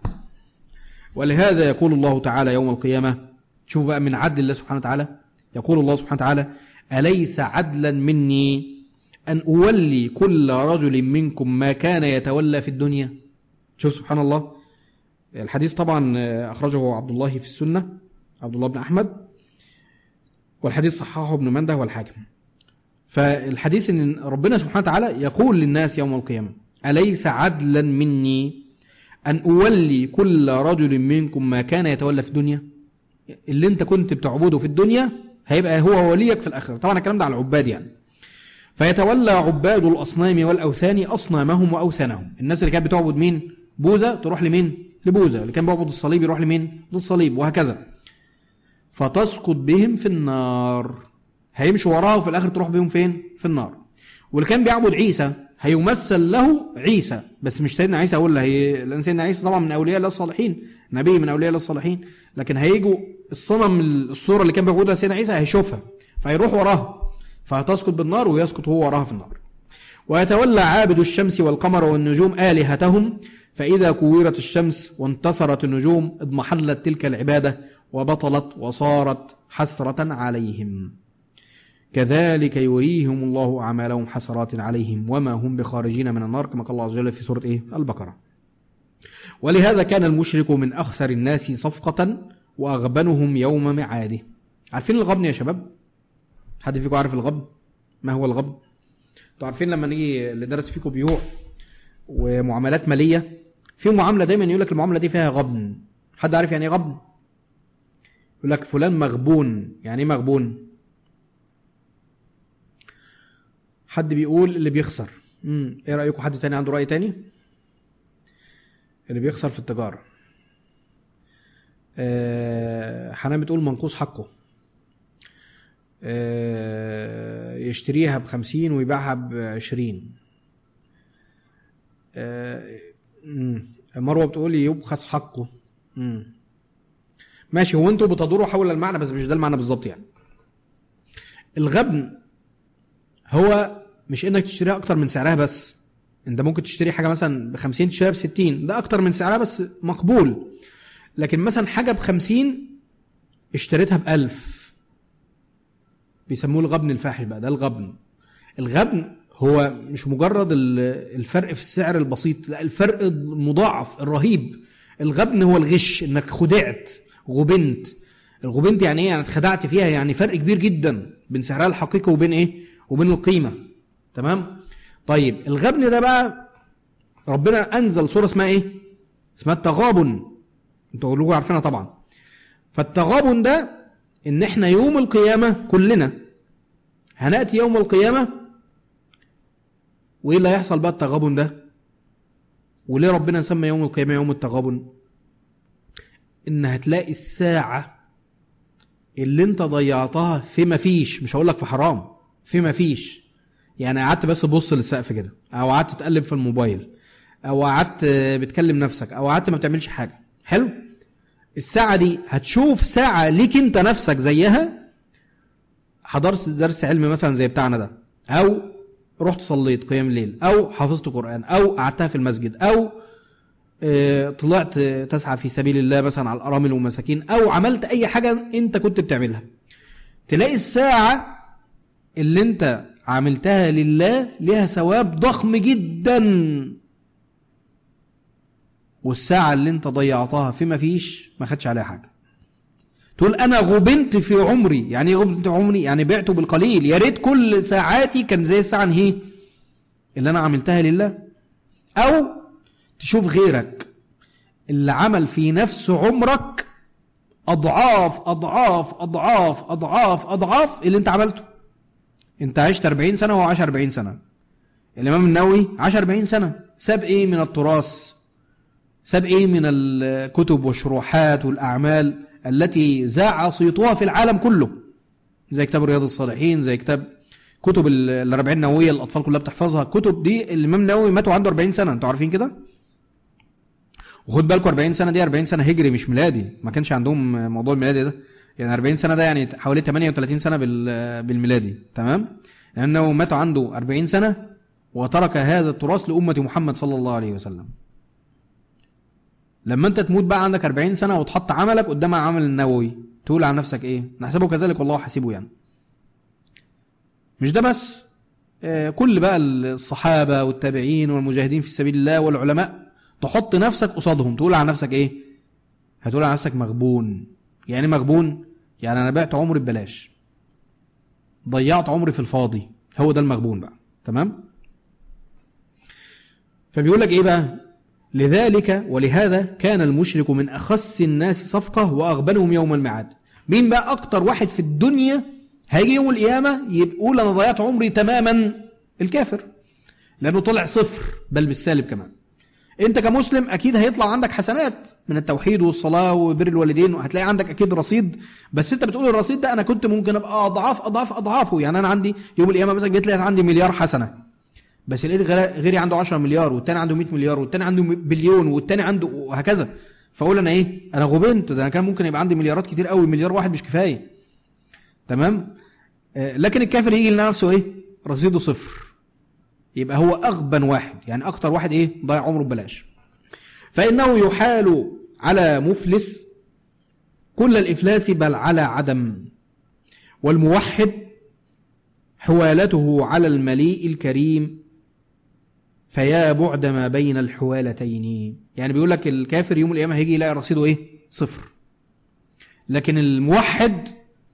ولهذا يقول الله تعالى يوم القيامة شوف بقى من عدل الله سبحانه وتعالى يقول الله سبحانه وتعالى أليس عدلا مني أن أولي كل رجل منكم ما كان يتولى في الدنيا شوف سبحان الله الحديث طبعا أخرجه عبد الله في السنة عبد الله بن أحمد والحديث صححه ابن منده والحاكم فالحديث ان ربنا سبحانه وتعالى يقول للناس يوم القيامة أليس عدلا مني أن أولي كل رجل منكم ما كان يتولى في الدنيا اللي انت كنت بتعبده في الدنيا هيبقى هو وليك في الآخرة طبعا الكلام ده على العباد يعني فيتولى عباد الأصنام والأوثان أصنامهم وأوثانهم الناس اللي كانت بتعبد مين بوذا تروح لمين لبوذا اللي كان بيعبد الصليب يروح لمين للصليب وهكذا فتسقط بهم في النار هيمشوا وراها وفي الآخر تروح بهم فين في النار واللي كان بيعبد عيسى هيمثل له عيسى بس مش سيدنا عيسى هو اللي هي لأن سيدنا عيسى طبعا من أولياء الله الصالحين نبي من أولياء الله الصالحين لكن هيجوا الصنم الصورة اللي كان بيعبدها سيدنا عيسى هيشوفها فيروح وراها فهتسقط بالنار ويسقط هو وراها في النار ويتولى عابد الشمس والقمر والنجوم آلهتهم فإذا كورت الشمس وانتصرت النجوم اضمحلت تلك العبادة وبطلت وصارت حسرة عليهم كذلك يريهم الله أعمالهم حسرات عليهم وما هم بخارجين من النار كما قال الله عز وجل في سورة إيه؟ البقرة ولهذا كان المشرك من أخسر الناس صفقة وأغبنهم يوم معاده عارفين الغبن يا شباب حد فيكم عارف الغبن ما هو الغبن انتوا عارفين لما نيجي اللي درس فيكم بيوع ومعاملات مالية في معاملة دايما يقول لك المعاملة دي فيها غبن حد عارف يعني ايه غبن يقول لك فلان مغبون يعني ايه مغبون حد بيقول اللي بيخسر امم ايه رايكم حد تاني عنده راي تاني اللي بيخسر في التجاره آه، حنان بتقول منقوص حقه آه، يشتريها بخمسين ويبيعها بعشرين آه، مم. مروه بتقول يبخس حقه مم. ماشي هو انتوا بتدوروا حول المعنى بس مش ده المعنى بالظبط يعني الغبن هو مش انك تشتريها اكتر من سعرها بس انت ممكن تشتري حاجه مثلا ب 50 تشتريها ب 60 ده اكتر من سعرها بس مقبول لكن مثلا حاجه ب 50 اشتريتها ب 1000 بيسموه الغبن الفاحش بقى ده الغبن الغبن هو مش مجرد ال- الفرق في السعر البسيط لا الفرق المضاعف الرهيب الغبن هو الغش انك خدعت غبنت الغبنت يعني ايه يعني اتخدعت فيها يعني فرق كبير جدا بين سعرها الحقيقي وبين ايه وبين القيمه تمام طيب الغبن ده بقى ربنا انزل سوره اسمها ايه اسمها التغابن انتوا كلكم عارفينها طبعا فالتغابن ده ان احنا يوم القيامه كلنا هناتي يوم القيامه وايه اللي هيحصل بقى التغابن ده وليه ربنا سمى يوم القيامه يوم التغابن ان هتلاقي الساعه اللي انت ضيعتها في ما فيش مش هقول لك في حرام في ما فيش يعني قعدت بس تبص للسقف كده او قعدت تقلب في الموبايل او قعدت بتكلم نفسك او قعدت ما بتعملش حاجه حلو الساعه دي هتشوف ساعه ليك انت نفسك زيها حضرت درس علم مثلا زي بتاعنا ده او رحت صليت قيام الليل او حفظت قران او قعدتها في المسجد او آه، طلعت آه، تسعى في سبيل الله مثلا على الارامل والمساكين او عملت اي حاجه انت كنت بتعملها تلاقي الساعه اللي انت عملتها لله ليها ثواب ضخم جدا والساعة اللي انت ضيعتها في ما فيش ما خدش عليها حاجة تقول انا غبنت في عمري يعني ايه غبنت في عمري يعني بعته بالقليل يا ريت كل ساعاتي كان زي الساعة هي اللي انا عملتها لله او تشوف غيرك اللي عمل في نفس عمرك اضعاف اضعاف اضعاف اضعاف اضعاف اللي انت عملته انت عشت 40 سنة وهو عاش 40 سنة الامام النووي عاش 40 سنة ساب ايه من التراث ساب ايه من الكتب والشروحات والاعمال التي ذاع صيتها في العالم كله زي كتاب رياض الصالحين زي كتاب كتب ال- الاربعين النوويه الاطفال كلها بتحفظها كتب دي الامام النووي ماتوا عنده 40 سنه انتوا عارفين كده وخد بالكم 40 سنه دي 40 سنه هجري مش ميلادي ما كانش عندهم موضوع الميلادي ده يعني 40 سنه ده يعني حوالي 38 سنه بال- بالميلادي تمام لانه مات عنده 40 سنه وترك هذا التراث لامه محمد صلى الله عليه وسلم لما انت تموت بقى عندك 40 سنه وتحط عملك قدام عمل النووي تقول عن نفسك ايه نحسبه كذلك والله حسيبه يعني مش ده بس آه، كل بقى الصحابه والتابعين والمجاهدين في سبيل الله والعلماء تحط نفسك قصادهم تقول عن نفسك ايه هتقول عن نفسك مغبون يعني ايه مغبون يعني انا بعت عمري ببلاش ضيعت عمري في الفاضي هو ده المغبون بقى تمام فبيقول لك ايه بقى لذلك ولهذا كان المشرك من أخس الناس صفقة وأغبنهم يوم الميعاد مين بقى أكتر واحد في الدنيا هيجي يوم القيامة يقول أنا ضيعت عمري تماما الكافر لأنه طلع صفر بل بالسالب كمان أنت كمسلم أكيد هيطلع عندك حسنات من التوحيد والصلاة وبر الوالدين وهتلاقي عندك أكيد رصيد بس أنت بتقول الرصيد ده أنا كنت ممكن أبقى أضعاف أضعاف أضعافه يعني أنا عندي يوم القيامة مثلا جيت لقيت عندي مليار حسنة بس لقيت غير- غيري عنده 10 مليار والتاني عنده 100 مليار والتاني عنده بليون والتاني عنده وهكذا فاقول انا ايه انا غبنت ده انا كان ممكن يبقى عندي مليارات كتير قوي مليار واحد مش كفايه تمام آه، لكن الكافر يجي لنفسه ايه رصيده صفر يبقى هو اغبن واحد يعني اكتر واحد ايه ضيع عمره ببلاش فانه يحال على مفلس كل الافلاس بل على عدم والموحد حوالته على المليء الكريم فيا بعد ما بين الحوالتين يعني بيقول لك الكافر يوم القيامة هيجي يلاقي رصيده ايه صفر لكن الموحد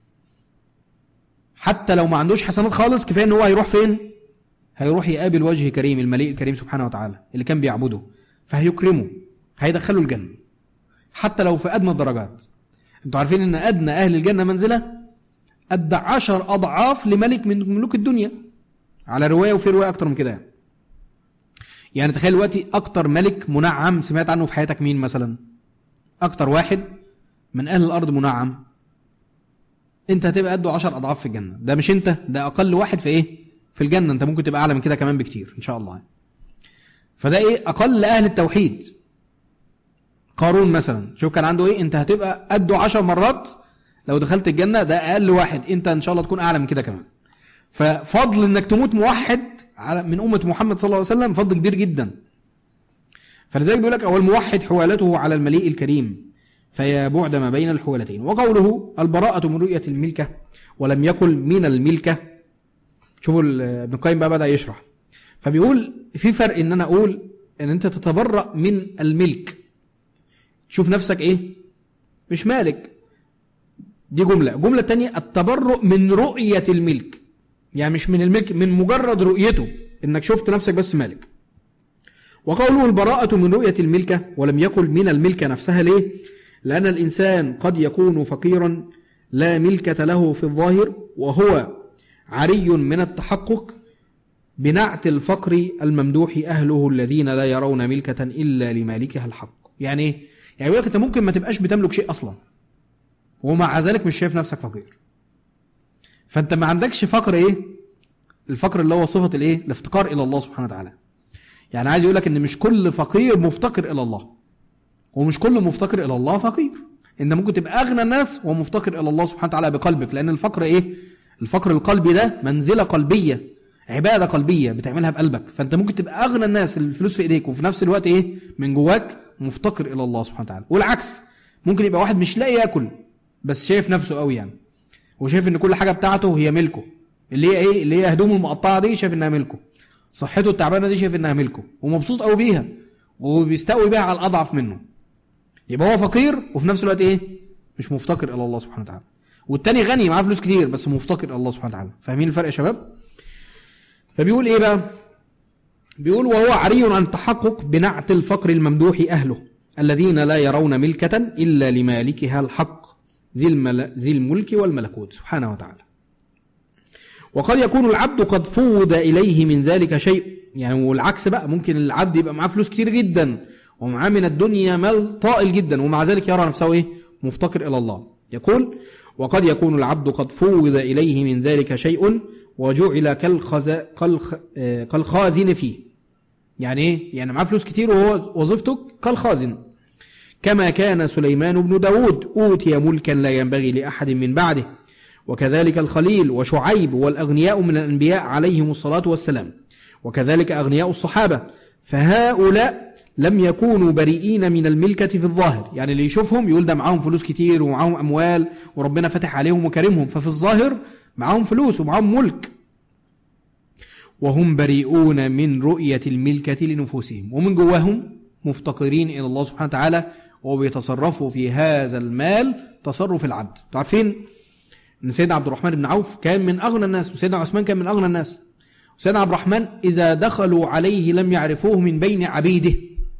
حتى لو ما عندوش حسنات خالص كفايه ان هو هيروح فين هيروح يقابل وجه كريم المليء الكريم سبحانه وتعالى اللي كان بيعبده فهيكرمه هيدخله الجنة حتى لو في أدنى الدرجات انتوا عارفين ان أدنى أهل الجنة منزلة أدى عشر أضعاف لملك من ملوك الدنيا على رواية وفي رواية أكتر من كده يعني. يعني تخيل دلوقتي أكتر ملك منعم سمعت عنه في حياتك مين مثلا أكتر واحد من أهل الأرض منعم أنت هتبقى قده عشر أضعاف في الجنة ده مش أنت ده أقل واحد في إيه في الجنة أنت ممكن تبقى أعلى من كده كمان بكتير إن شاء الله فده إيه أقل أهل التوحيد قارون مثلا شوف كان عنده إيه أنت هتبقى قده عشر مرات لو دخلت الجنة ده أقل واحد أنت إن شاء الله تكون أعلى من كده كمان ففضل انك تموت موحد على من أمة محمد صلى الله عليه وسلم فضل كبير جدا فلذلك بيقول لك أو الموحد حوالته على المليء الكريم فيا بعد ما بين الحوالتين وقوله البراءة من رؤية الملكة ولم يكن من الملكة شوفوا ابن القيم بقى بدأ يشرح فبيقول في فرق ان انا اقول ان انت تتبرأ من الملك شوف نفسك ايه مش مالك دي جملة جملة تانية التبرؤ من رؤية الملك يعني مش من الملك من مجرد رؤيته انك شفت نفسك بس مالك وقوله البراءة من رؤية الملكة ولم يقل من الملكة نفسها ليه لأن الإنسان قد يكون فقيرا لا ملكة له في الظاهر وهو عري من التحقق بنعت الفقر الممدوح أهله الذين لا يرون ملكة إلا لمالكها الحق يعني ايه يعني يقول لك انت ممكن ما تبقاش بتملك شيء أصلا ومع ذلك مش شايف نفسك فقير فانت ما عندكش فقر ايه الفقر اللي هو صفة الايه الافتقار الى الله سبحانه وتعالى يعني عايز يقول لك ان مش كل فقير مفتقر الى الله ومش كل مفتقر الى الله فقير ان ممكن تبقى اغنى الناس ومفتقر الى الله سبحانه وتعالى بقلبك لان الفقر ايه الفقر القلبي ده منزلة قلبية عبادة قلبية بتعملها بقلبك فانت ممكن تبقى اغنى الناس الفلوس في ايديك وفي نفس الوقت ايه من جواك مفتقر الى الله سبحانه وتعالى والعكس ممكن يبقى واحد مش لاقي ياكل بس شايف نفسه قوي يعني وشايف ان كل حاجة بتاعته هي ملكه اللي هي ايه اللي هي هدومه المقطعة دي شايف انها ملكه صحته التعبانة دي شايف انها ملكه ومبسوط قوي بيها وبيستقوي بيها على الاضعف منه يبقى هو فقير وفي نفس الوقت ايه مش مفتقر الى الله سبحانه وتعالى والتاني غني معاه فلوس كتير بس مفتقر الى الله سبحانه وتعالى فاهمين الفرق يا شباب فبيقول ايه بقى بيقول وهو عري عن تحقق بنعت الفقر الممدوح اهله الذين لا يرون ملكة الا لمالكها الحق ذي, المل... ذي الملك والملكوت سبحانه وتعالى وقد يكون العبد قد فوض إليه من ذلك شيء يعني والعكس بقى ممكن العبد يبقى معاه فلوس كتير جدا ومعاه من الدنيا مال طائل جدا ومع ذلك يرى نفسه إيه مفتقر إلى الله يقول وقد يكون العبد قد فوض إليه من ذلك شيء وجعل كالخز... كالخ... كالخازن فيه يعني إيه يعني معاه فلوس كتير وهو وظيفته كالخازن كما كان سليمان بن داود أوتي ملكا لا ينبغي لأحد من بعده وكذلك الخليل وشعيب والأغنياء من الأنبياء عليهم الصلاة والسلام وكذلك أغنياء الصحابة فهؤلاء لم يكونوا بريئين من الملكة في الظاهر يعني اللي يشوفهم يقول ده معاهم فلوس كتير ومعاهم أموال وربنا فتح عليهم وكرمهم ففي الظاهر معاهم فلوس ومعاهم ملك وهم بريئون من رؤية الملكة لنفوسهم ومن جواهم مفتقرين إلى الله سبحانه وتعالى وبيتصرفوا في هذا المال تصرف العبد تعرفين ان سيدنا عبد الرحمن بن عوف كان من أغنى الناس وسيدنا عثمان كان من أغنى الناس سيدنا عبد الرحمن إذا دخلوا عليه لم يعرفوه من بين عبيده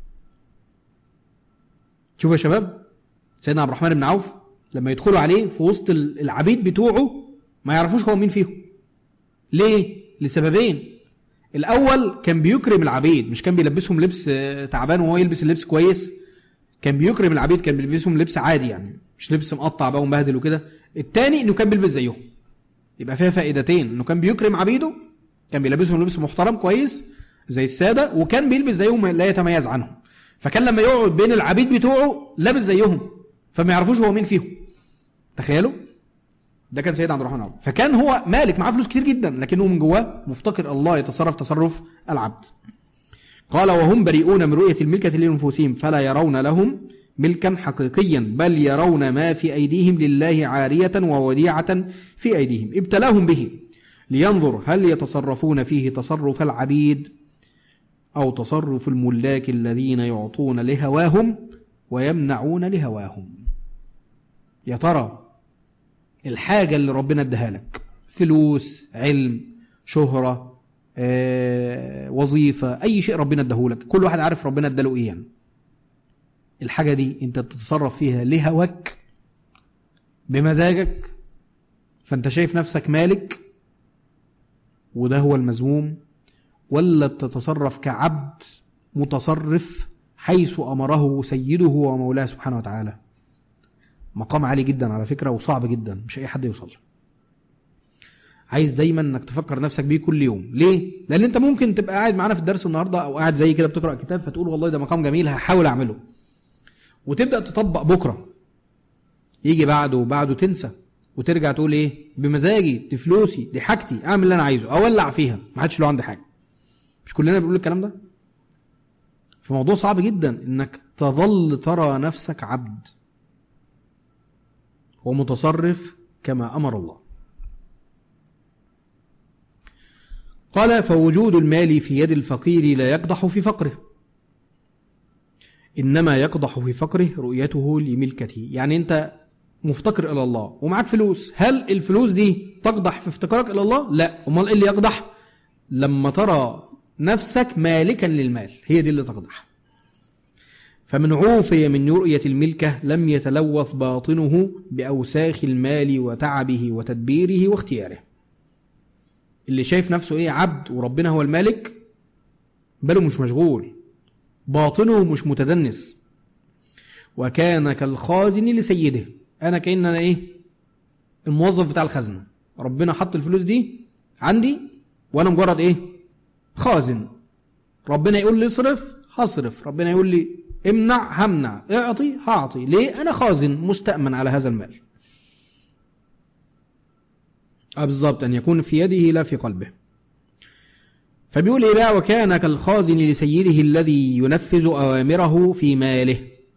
شوفوا يا شباب سيدنا عبد الرحمن بن عوف لما يدخلوا عليه في وسط العبيد بتوعه ما يعرفوش هو مين فيهم ليه لسببين الأول كان بيكرم العبيد مش كان بيلبسهم لبس تعبان وهو يلبس اللبس كويس كان بيكرم العبيد كان بيلبسهم لبس عادي يعني مش لبس مقطع بقى ومبهدل وكده التاني انه كان بيلبس زيهم يبقى فيها فائدتين انه كان بيكرم عبيده كان بيلبسهم لبس محترم كويس زي السادة وكان بيلبس زيهم لا يتميز عنهم فكان لما يقعد بين العبيد بتوعه لابس زيهم فما يعرفوش هو مين فيهم تخيلوا ده كان سيد عبد الرحمن عوف فكان هو مالك معاه فلوس كتير جدا لكنه من جواه مفتقر الله يتصرف تصرف العبد قال وهم بريئون من رؤية الملكة لأنفسهم فلا يرون لهم ملكا حقيقيا بل يرون ما في أيديهم لله عارية ووديعة في أيديهم ابتلاهم به لينظر هل يتصرفون فيه تصرف العبيد أو تصرف الملاك الذين يعطون لهواهم ويمنعون لهواهم يا ترى الحاجة اللي ربنا اداها لك فلوس علم شهرة آه، وظيفة أي شيء ربنا اداهولك كل واحد عارف ربنا اداله إيه يعني الحاجة دي انت بتتصرف فيها لهواك بمزاجك فانت شايف نفسك مالك وده هو المذموم ولا بتتصرف كعبد متصرف حيث أمره سيده ومولاه سبحانه وتعالى مقام عالي جدا على فكرة وصعب جدا مش أي حد يوصل عايز دايما انك تفكر نفسك بيه كل يوم ليه لان انت ممكن تبقى قاعد معانا في الدرس النهارده او قاعد زي كده بتقرا كتاب فتقول والله ده مقام جميل هحاول اعمله وتبدا تطبق بكره يجي بعده وبعده تنسى وترجع تقول ايه بمزاجي دي فلوسي دي حاجتي اعمل اللي انا عايزه اولع فيها ما حدش له عندي حاجه مش كلنا بنقول الكلام ده فموضوع صعب جدا انك تظل ترى نفسك عبد ومتصرف كما امر الله قال فوجود المال في يد الفقير لا يقدح في فقره إنما يقدح في فقره رؤيته لملكته يعني أنت مفتقر إلى الله ومعك فلوس هل الفلوس دي تقدح في افتقارك إلى الله لا أمال إيه اللي يقدح لما ترى نفسك مالكا للمال هي دي اللي تقدح فمن عوفي من رؤية الملكة لم يتلوث باطنه بأوساخ المال وتعبه وتدبيره واختياره اللي شايف نفسه ايه عبد وربنا هو المالك باله مش مشغول باطنه مش متدنس وكان كالخازن لسيده انا كأن انا ايه الموظف بتاع الخزنة ربنا حط الفلوس دي عندي وانا مجرد ايه خازن ربنا يقول لي اصرف هصرف ربنا يقول لي امنع همنع اعطي هعطي ليه انا خازن مستأمن على هذا المال اه بالظبط أن يكون في يده لا في قلبه فبيقول إيه بقى وكان كالخازن لسيده الذي ينفذ أوامره في ماله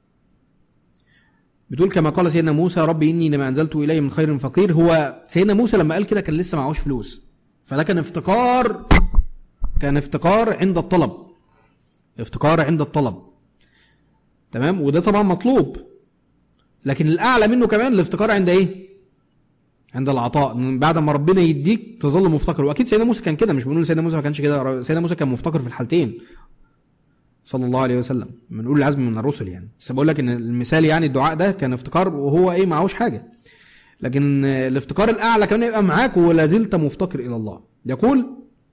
بتقول كما قال سيدنا موسى ربي إني لما أنزلت إليه من خير فقير هو سيدنا موسى لما قال كده كان لسه معهوش فلوس فده كان افتقار كان افتقار عند الطلب افتقار عند الطلب تمام وده طبعا مطلوب لكن الأعلى منه كمان الافتقار عند إيه عند العطاء بعد ما ربنا يديك تظل مفتقر واكيد سيدنا موسى كان كده مش بنقول سيدنا موسى ما كانش كده سيدنا موسى كان مفتقر في الحالتين صلى الله عليه وسلم بنقول العزم من الرسل يعني بس بقول لك ان المثال يعني الدعاء ده كان افتقار وهو ايه معهوش حاجه لكن الافتقار الاعلى كمان يبقى معاك ولا زلت مفتقر الى الله يقول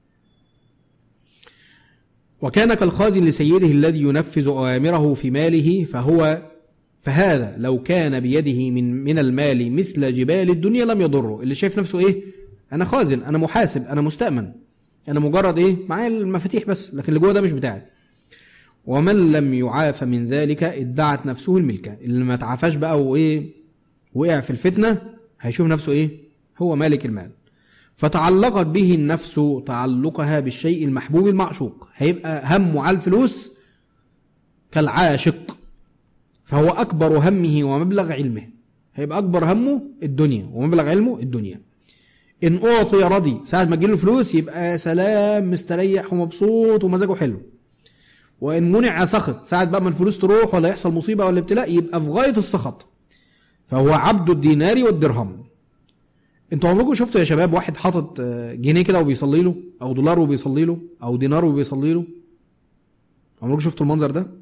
وكان كالخازن لسيده الذي ينفذ اوامره في ماله فهو فهذا لو كان بيده من من المال مثل جبال الدنيا لم يضره اللي شايف نفسه ايه انا خازن انا محاسب انا مستأمن انا مجرد ايه معايا المفاتيح بس لكن اللي جوه ده مش بتاعي ومن لم يعاف من ذلك ادعت نفسه الملكة اللي ما تعافاش بقى وايه وقع في الفتنة هيشوف نفسه ايه هو مالك المال فتعلقت به النفس تعلقها بالشيء المحبوب المعشوق هيبقى همه على الفلوس كالعاشق فهو أكبر همه ومبلغ علمه هيبقى أكبر همه الدنيا ومبلغ علمه الدنيا إن أعطي رضي ساعة ما تجيله فلوس يبقى سلام مستريح ومبسوط ومزاجه حلو وإن منع سخط ساعة بقى ما الفلوس تروح ولا يحصل مصيبة ولا ابتلاء يبقى في غاية السخط فهو عبد الدينار والدرهم انتوا عمركم شفتوا يا شباب واحد حاطط جنيه كده وبيصلي له او دولار وبيصلي له او دينار وبيصلي له عمركم شفتوا المنظر ده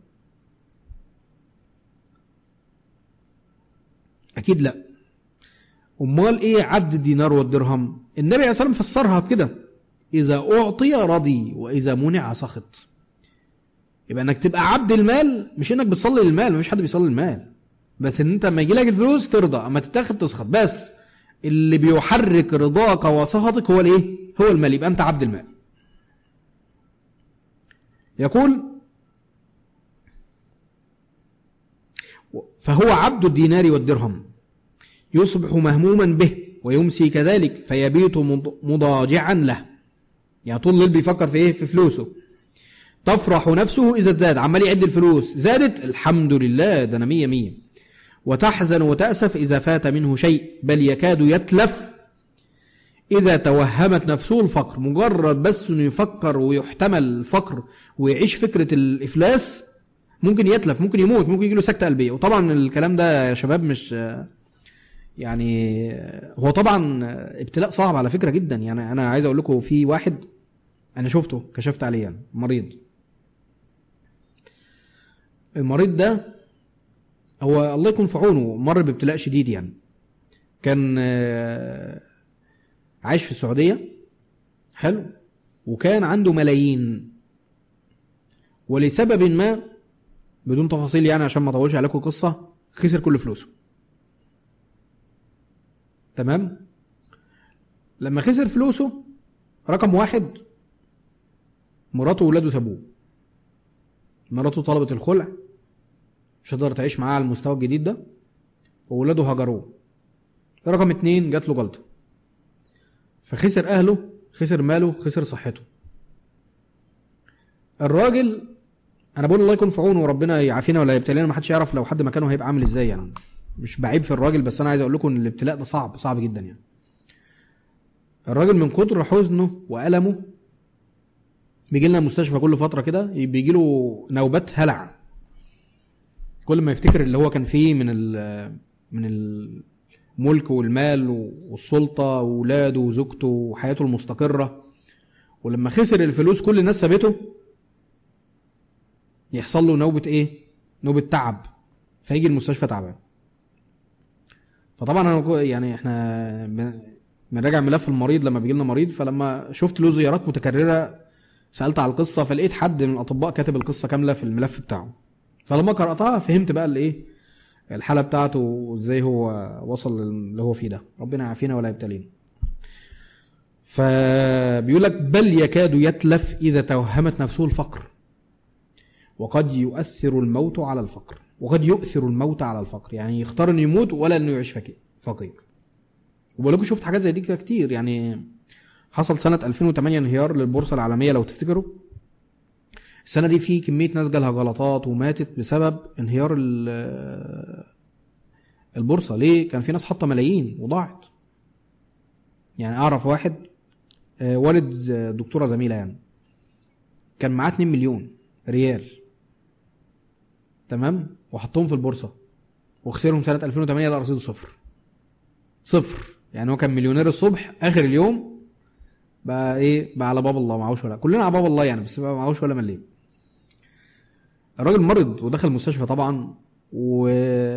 أكيد لا أمال إيه عبد الدينار والدرهم النبي عليه الصلاة والسلام فسرها بكده إذا أعطي رضي وإذا منع سخط يبقى انك تبقى عبد المال مش انك بتصلي للمال مفيش حد بيصلي للمال بس ان انت لما يجي لك الفلوس ترضى اما تتاخد تسخط بس اللي بيحرك رضاك وسخطك هو الايه هو المال يبقى انت عبد المال يقول فهو عبد الدينار والدرهم يصبح مهموما به ويمسي كذلك فيبيت مضاجعا له يعني طول الليل بيفكر في ايه في فلوسه تفرح نفسه إذا زاد عمال يعد الفلوس زادت الحمد لله ده أنا مية مية وتحزن وتأسف إذا فات منه شيء بل يكاد يتلف إذا توهمت نفسه الفقر مجرد بس أنه يفكر ويحتمل الفقر ويعيش فكرة الإفلاس ممكن يتلف ممكن يموت ممكن يجيله سكتة قلبية وطبعا الكلام ده يا شباب مش يعني هو طبعا ابتلاء صعب على فكرة جدا يعني أنا عايز أقول لكم في واحد أنا شفته كشفت عليه يعني مريض المريض ده هو الله يكون في عونه مر بابتلاء شديد يعني كان آه، عايش في السعودية حلو وكان عنده ملايين ولسبب ما بدون تفاصيل يعني عشان ما اطولش عليكم القصة خسر كل فلوسه تمام لما خسر فلوسه رقم واحد مراته وولاده سابوه مراته طلبت الخلع مش هتقدر تعيش معاه على المستوى الجديد ده وولاده هجروه رقم اتنين جات له جلطة فخسر أهله خسر ماله خسر صحته الراجل انا بقول الله يكون في عونه وربنا يعافينا ولا يبتلينا ما حدش يعرف لو حد مكانه هيبقى عامل ازاي يعني مش بعيب في الراجل بس انا عايز اقول لكم ان الابتلاء ده صعب صعب جدا يعني الراجل من كتر حزنه والمه بيجي لنا المستشفى كل فتره كده بيجي له نوبات هلع كل ما يفتكر اللي هو كان فيه من ال من الملك والمال والسلطه واولاده وزوجته وحياته المستقره ولما خسر الفلوس كل الناس سابته يحصل له نوبة ايه نوبة تعب فيجي المستشفى تعبان فطبعا انا يعني احنا بنراجع ملف المريض لما بيجي لنا مريض فلما شفت له زيارات متكررة سألت على القصة فلقيت حد من الأطباء كاتب القصة كاملة في الملف بتاعه فلما قرأتها فهمت بقى الايه الحالة بتاعته وازاي هو وصل اللي هو فيه ده ربنا يعافينا ولا يبتلينا فبيقول لك بل يكاد يتلف إذا توهمت نفسه الفقر وقد يؤثر الموت على الفقر وقد يؤثر الموت على الفقر يعني يختار انه يموت ولا انه يعيش فقير وبقول لكم شفت حاجات زي دي كتير يعني حصل سنة 2008 انهيار للبورصة العالمية لو تفتكروا السنة دي في كمية ناس جالها غلطات وماتت بسبب انهيار البورصة ليه كان في ناس حاطة ملايين وضاعت يعني اعرف واحد آه، والد دكتورة زميلة يعني كان معاه 2 مليون ريال تمام وحطهم في البورصة وخسرهم سنة 2008 لقى رصيده صفر صفر يعني هو كان مليونير الصبح اخر اليوم بقى ايه بقى على باب الله معهوش ولا كلنا على باب الله يعني بس بقى معهوش ولا مليم الراجل مرض ودخل المستشفى طبعا و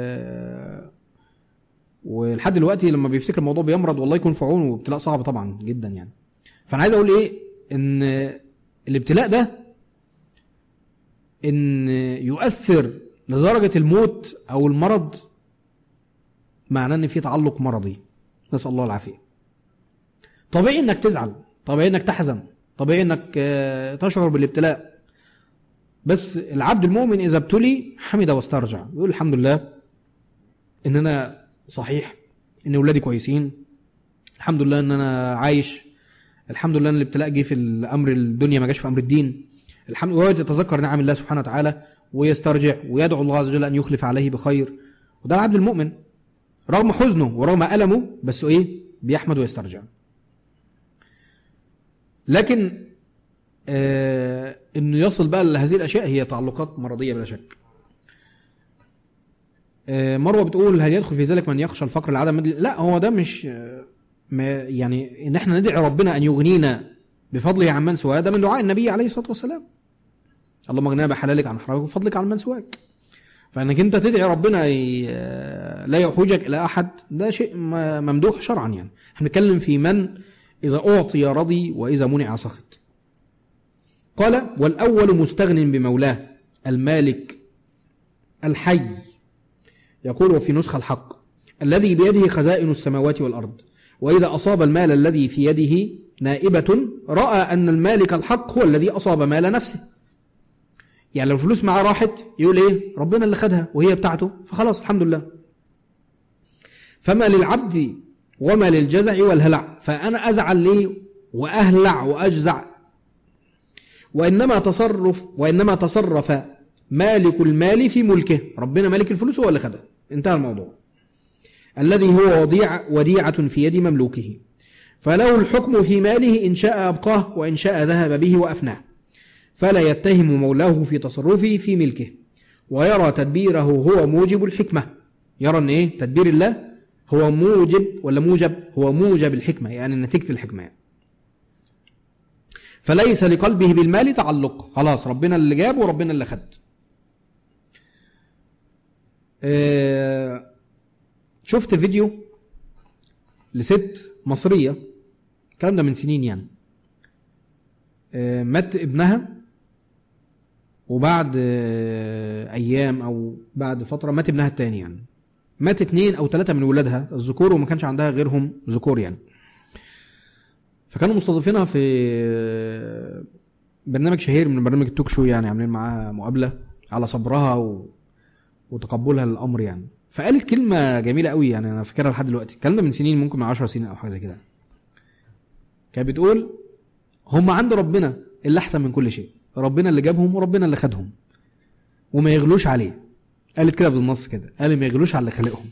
ولحد دلوقتي لما بيفتكر الموضوع بيمرض والله يكون في عونه وابتلاء صعب طبعا جدا يعني فانا عايز اقول ايه ان الابتلاء ده ان يؤثر لدرجة الموت او المرض معناه ان في تعلق مرضي نسأل الله العافية طبيعي انك تزعل طبيعي انك تحزن طبيعي انك آه، تشعر بالابتلاء بس العبد المؤمن اذا ابتلي حمد واسترجع يقول الحمد لله ان انا صحيح ان اولادي كويسين الحمد لله ان انا عايش الحمد لله ان الابتلاء جه في الامر الدنيا ما جاش في امر الدين الحمد لله يتذكر نعم الله سبحانه وتعالى ويسترجع ويدعو الله عز وجل أن يخلف عليه بخير وده العبد المؤمن رغم حزنه ورغم ألمه بس إيه بيحمد ويسترجع لكن آه انه يصل بقى لهذه الاشياء هي تعلقات مرضيه بلا شك آه مروه بتقول هل يدخل في ذلك من يخشى الفقر العدم لا هو ده مش آه ما يعني ان احنا ندعي ربنا ان يغنينا بفضله عن من سواه ده من دعاء النبي عليه الصلاة والسلام اللهم اغننا بحلالك عن حرامك وفضلك عن من سواك فانك انت تدعي ربنا لا يحوجك الى احد ده شيء ممدوح شرعا يعني احنا بنتكلم في من اذا اعطي رضي واذا منع سخط قال والاول مستغن بمولاه المالك الحي يقول في نسخة الحق الذي بيده خزائن السماوات والأرض وإذا أصاب المال الذي في يده نائبة رأى أن المالك الحق هو الذي أصاب مال نفسه يعني لو الفلوس معاه راحت يقول إيه ربنا اللي خدها وهي بتاعته فخلاص الحمد لله فما للعبد وما للجزع والهلع فأنا أزعل ليه وأهلع وأجزع وإنما تصرف وإنما تصرف مالك المال في ملكه ربنا مالك الفلوس هو اللي خدها انتهى الموضوع الذي هو وديع وديعة في يد مملوكه فله الحكم في ماله إن شاء أبقاه وإن شاء ذهب به وأفناه فلا يتهم مولاه في تصرفه في ملكه ويرى تدبيره هو موجب الحكمة يرى أن إيه تدبير الله هو موجب ولا موجب هو موجب الحكمة يعني نتيجة الحكمة يعني. فليس لقلبه بالمال تعلق خلاص ربنا اللي جاب وربنا اللي خد آه، شفت فيديو لست مصرية الكلام ده من سنين يعني آه، مات ابنها وبعد آه، ايام او بعد فترة مات ابنها التاني يعني مات اتنين او ثلاثة من ولادها الذكور وما كانش عندها غيرهم ذكور يعني فكانوا مستضيفينها في آه، برنامج شهير من برنامج التوك شو يعني عاملين معاها مقابلة على صبرها و... وتقبلها للامر يعني فقالت كلمة جميلة قوي يعني انا فاكرها لحد دلوقتي الكلام ده من سنين ممكن من 10 سنين او حاجة زي كده كانت بتقول هم عند ربنا اللي احسن من كل شيء ربنا اللي جابهم وربنا اللي خدهم وما يغلوش عليه قالت كده بالنص كده قال ما يغلوش على اللي خلقهم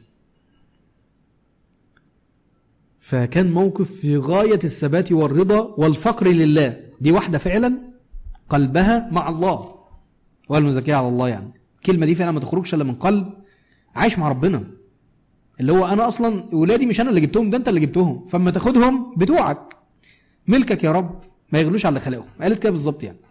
فكان موقف في غاية الثبات والرضا والفقر لله دي واحدة فعلا قلبها مع الله والمزكية على الله يعني الكلمة دي فعلا ما تخرجش الا من قلب عايش مع ربنا اللي هو انا اصلا ولادي مش انا اللي جبتهم ده انت اللي جبتهم فاما تاخدهم بتوعك ملكك يا رب ما يغلوش على اللي خلقهم قالت كده بالظبط يعني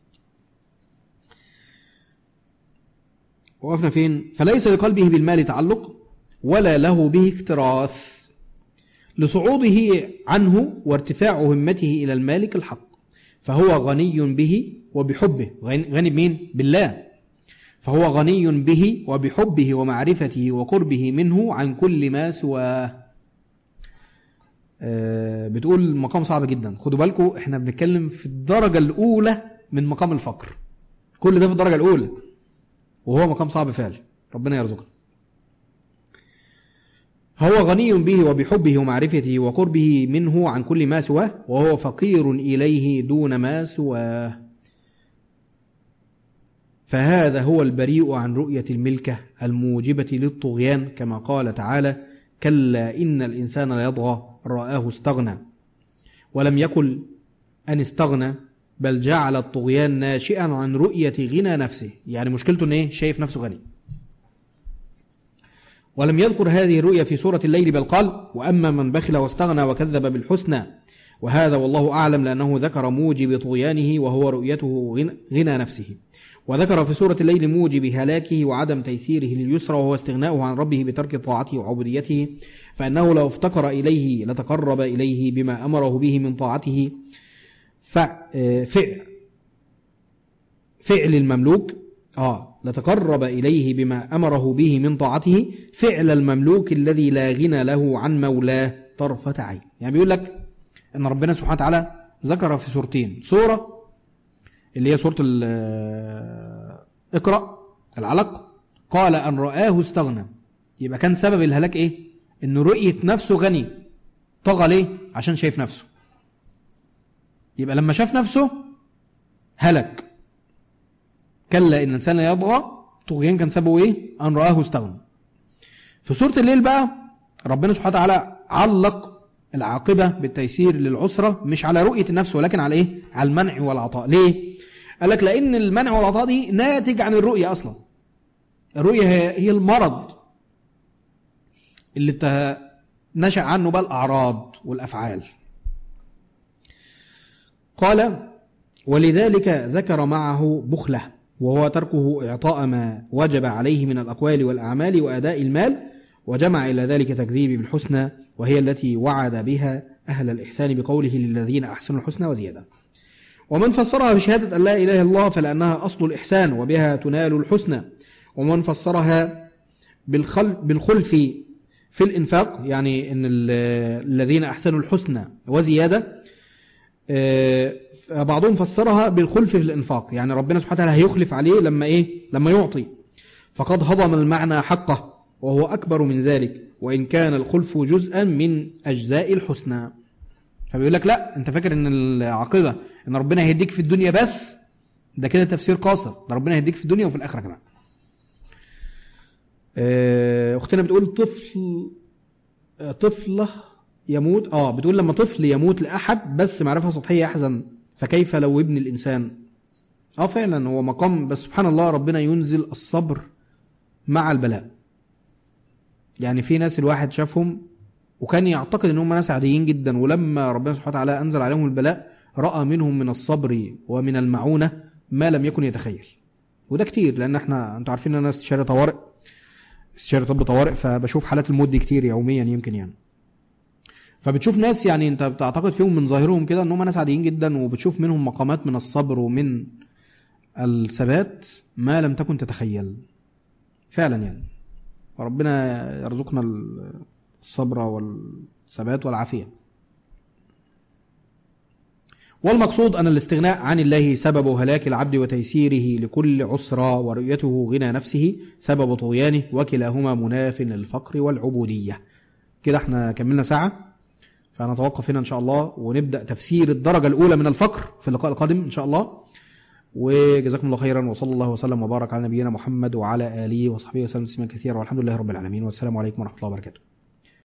وقفنا فين فليس لقلبه بالمال تعلق ولا له به اكتراث لصعوده عنه وارتفاع همته إلى المالك الحق فهو غني به وبحبه غني غني بمين؟ بالله فهو غني به وبحبه ومعرفته وقربه منه عن كل ما سواه آه، بتقول مقام صعب جدا خدوا بالكم احنا بنتكلم في الدرجة الأولى من مقام الفقر كل ده في الدرجة الأولى وهو مقام صعب فعلا ربنا يرزقنا هو غني به وبحبه ومعرفته وقربه منه عن كل ما سواه وهو فقير إليه دون ما سواه فهذا هو البريء عن رؤية الملكة الموجبة للطغيان كما قال تعالى كلا إن الإنسان ليطغى رآه استغنى ولم يقل أن استغنى بل جعل الطغيان ناشئا عن رؤية غنى نفسه يعني مشكلته أنه شايف نفسه غني ولم يذكر هذه الرؤيا في سورة الليل بل قال وأما من بخل واستغنى وكذب بالحسنى وهذا والله أعلم لأنه ذكر موجب طغيانه وهو رؤيته غنى نفسه وذكر في سورة الليل موجب هلاكه وعدم تيسيره لليسرى وهو استغناؤه عن ربه بترك طاعته وعبوديته فأنه لو افتقر إليه لتقرب إليه بما أمره به من طاعته فعل فعل المملوك آه لتقرب إليه بما أمره به من طاعته فعل المملوك الذي لا غنى له عن مولاه طرفة عين يعني بيقول لك أن ربنا سبحانه وتعالى ذكر في سورتين سورة اللي هي سورة اقرأ العلق قال أن رآه استغنى يبقى كان سبب الهلاك إيه إنه رؤية نفسه غني طغى ليه عشان شايف نفسه يبقى لما شاف نفسه هلك كلا إن الإنسان يطغى طغيان كان سببه إيه أن رآه استغنى في سورة الليل بقى ربنا سبحانه وتعالى علق العاقبة بالتيسير للعسرة مش على رؤية النفس ولكن على إيه على المنع والعطاء ليه قال لك لأن المنع والعطاء دي ناتج عن الرؤية أصلا الرؤية هي المرض اللي نشأ عنه بقى الأعراض والأفعال قال ولذلك ذكر معه بخله وهو تركه إعطاء ما وجب عليه من الأقوال والأعمال وأداء المال وجمع إلى ذلك تكذيب بالحسنى وهي التي وعد بها أهل الإحسان بقوله للذين أحسنوا الحسنى وزيادة ومن فسرها بشهادة أن لا إله إلا الله فلأنها أصل الإحسان وبها تنال الحسنى ومن فسرها بالخلف في الإنفاق يعني أن الذين أحسنوا الحسنى وزيادة آه، بعضهم فسرها بالخلف في الإنفاق يعني ربنا سبحانه وتعالى هيخلف عليه لما إيه لما يعطي فقد هضم المعنى حقه وهو أكبر من ذلك وإن كان الخلف جزءا من أجزاء الحسنى فبيقول لك لا انت فاكر ان العاقبة ان ربنا هيديك في الدنيا بس ده كده تفسير قاصر ده ربنا هيديك في الدنيا وفي الآخرة كمان آه، اختنا بتقول طفل آه، طفلة يموت اه بتقول لما طفل يموت لأحد بس معرفة سطحية يحزن فكيف لو ابن الإنسان اه فعلا هو مقام بس سبحان الله ربنا ينزل الصبر مع البلاء يعني في ناس الواحد شافهم وكان يعتقد ان هم ناس عاديين جدا ولما ربنا سبحانه وتعالى انزل عليهم البلاء رأى منهم من الصبر ومن المعونة ما لم يكن يتخيل وده كتير لان احنا انتوا عارفين ان انا استشاري طوارئ استشاري طب طوارئ فبشوف حالات الموت دي كتير يوميا يمكن يعني فبتشوف ناس يعني انت بتعتقد فيهم من ظاهرهم كده ان هم ناس عاديين جدا وبتشوف منهم مقامات من الصبر ومن الثبات ما لم تكن تتخيل فعلا يعني وربنا يرزقنا الصبر والثبات والعافية والمقصود أن الاستغناء عن الله سبب هلاك العبد وتيسيره لكل عسرى ورؤيته غنى نفسه سبب طغيانه وكلاهما مناف للفقر والعبودية كده احنا كملنا ساعة فنتوقف هنا إن شاء الله ونبدأ تفسير الدرجة الأولى من الفقر في اللقاء القادم إن شاء الله وجزاكم الله خيرا وصلى الله وسلم وبارك على نبينا محمد وعلى آله وصحبه وسلم تسليما كثيرا والحمد لله رب العالمين والسلام عليكم ورحمة الله وبركاته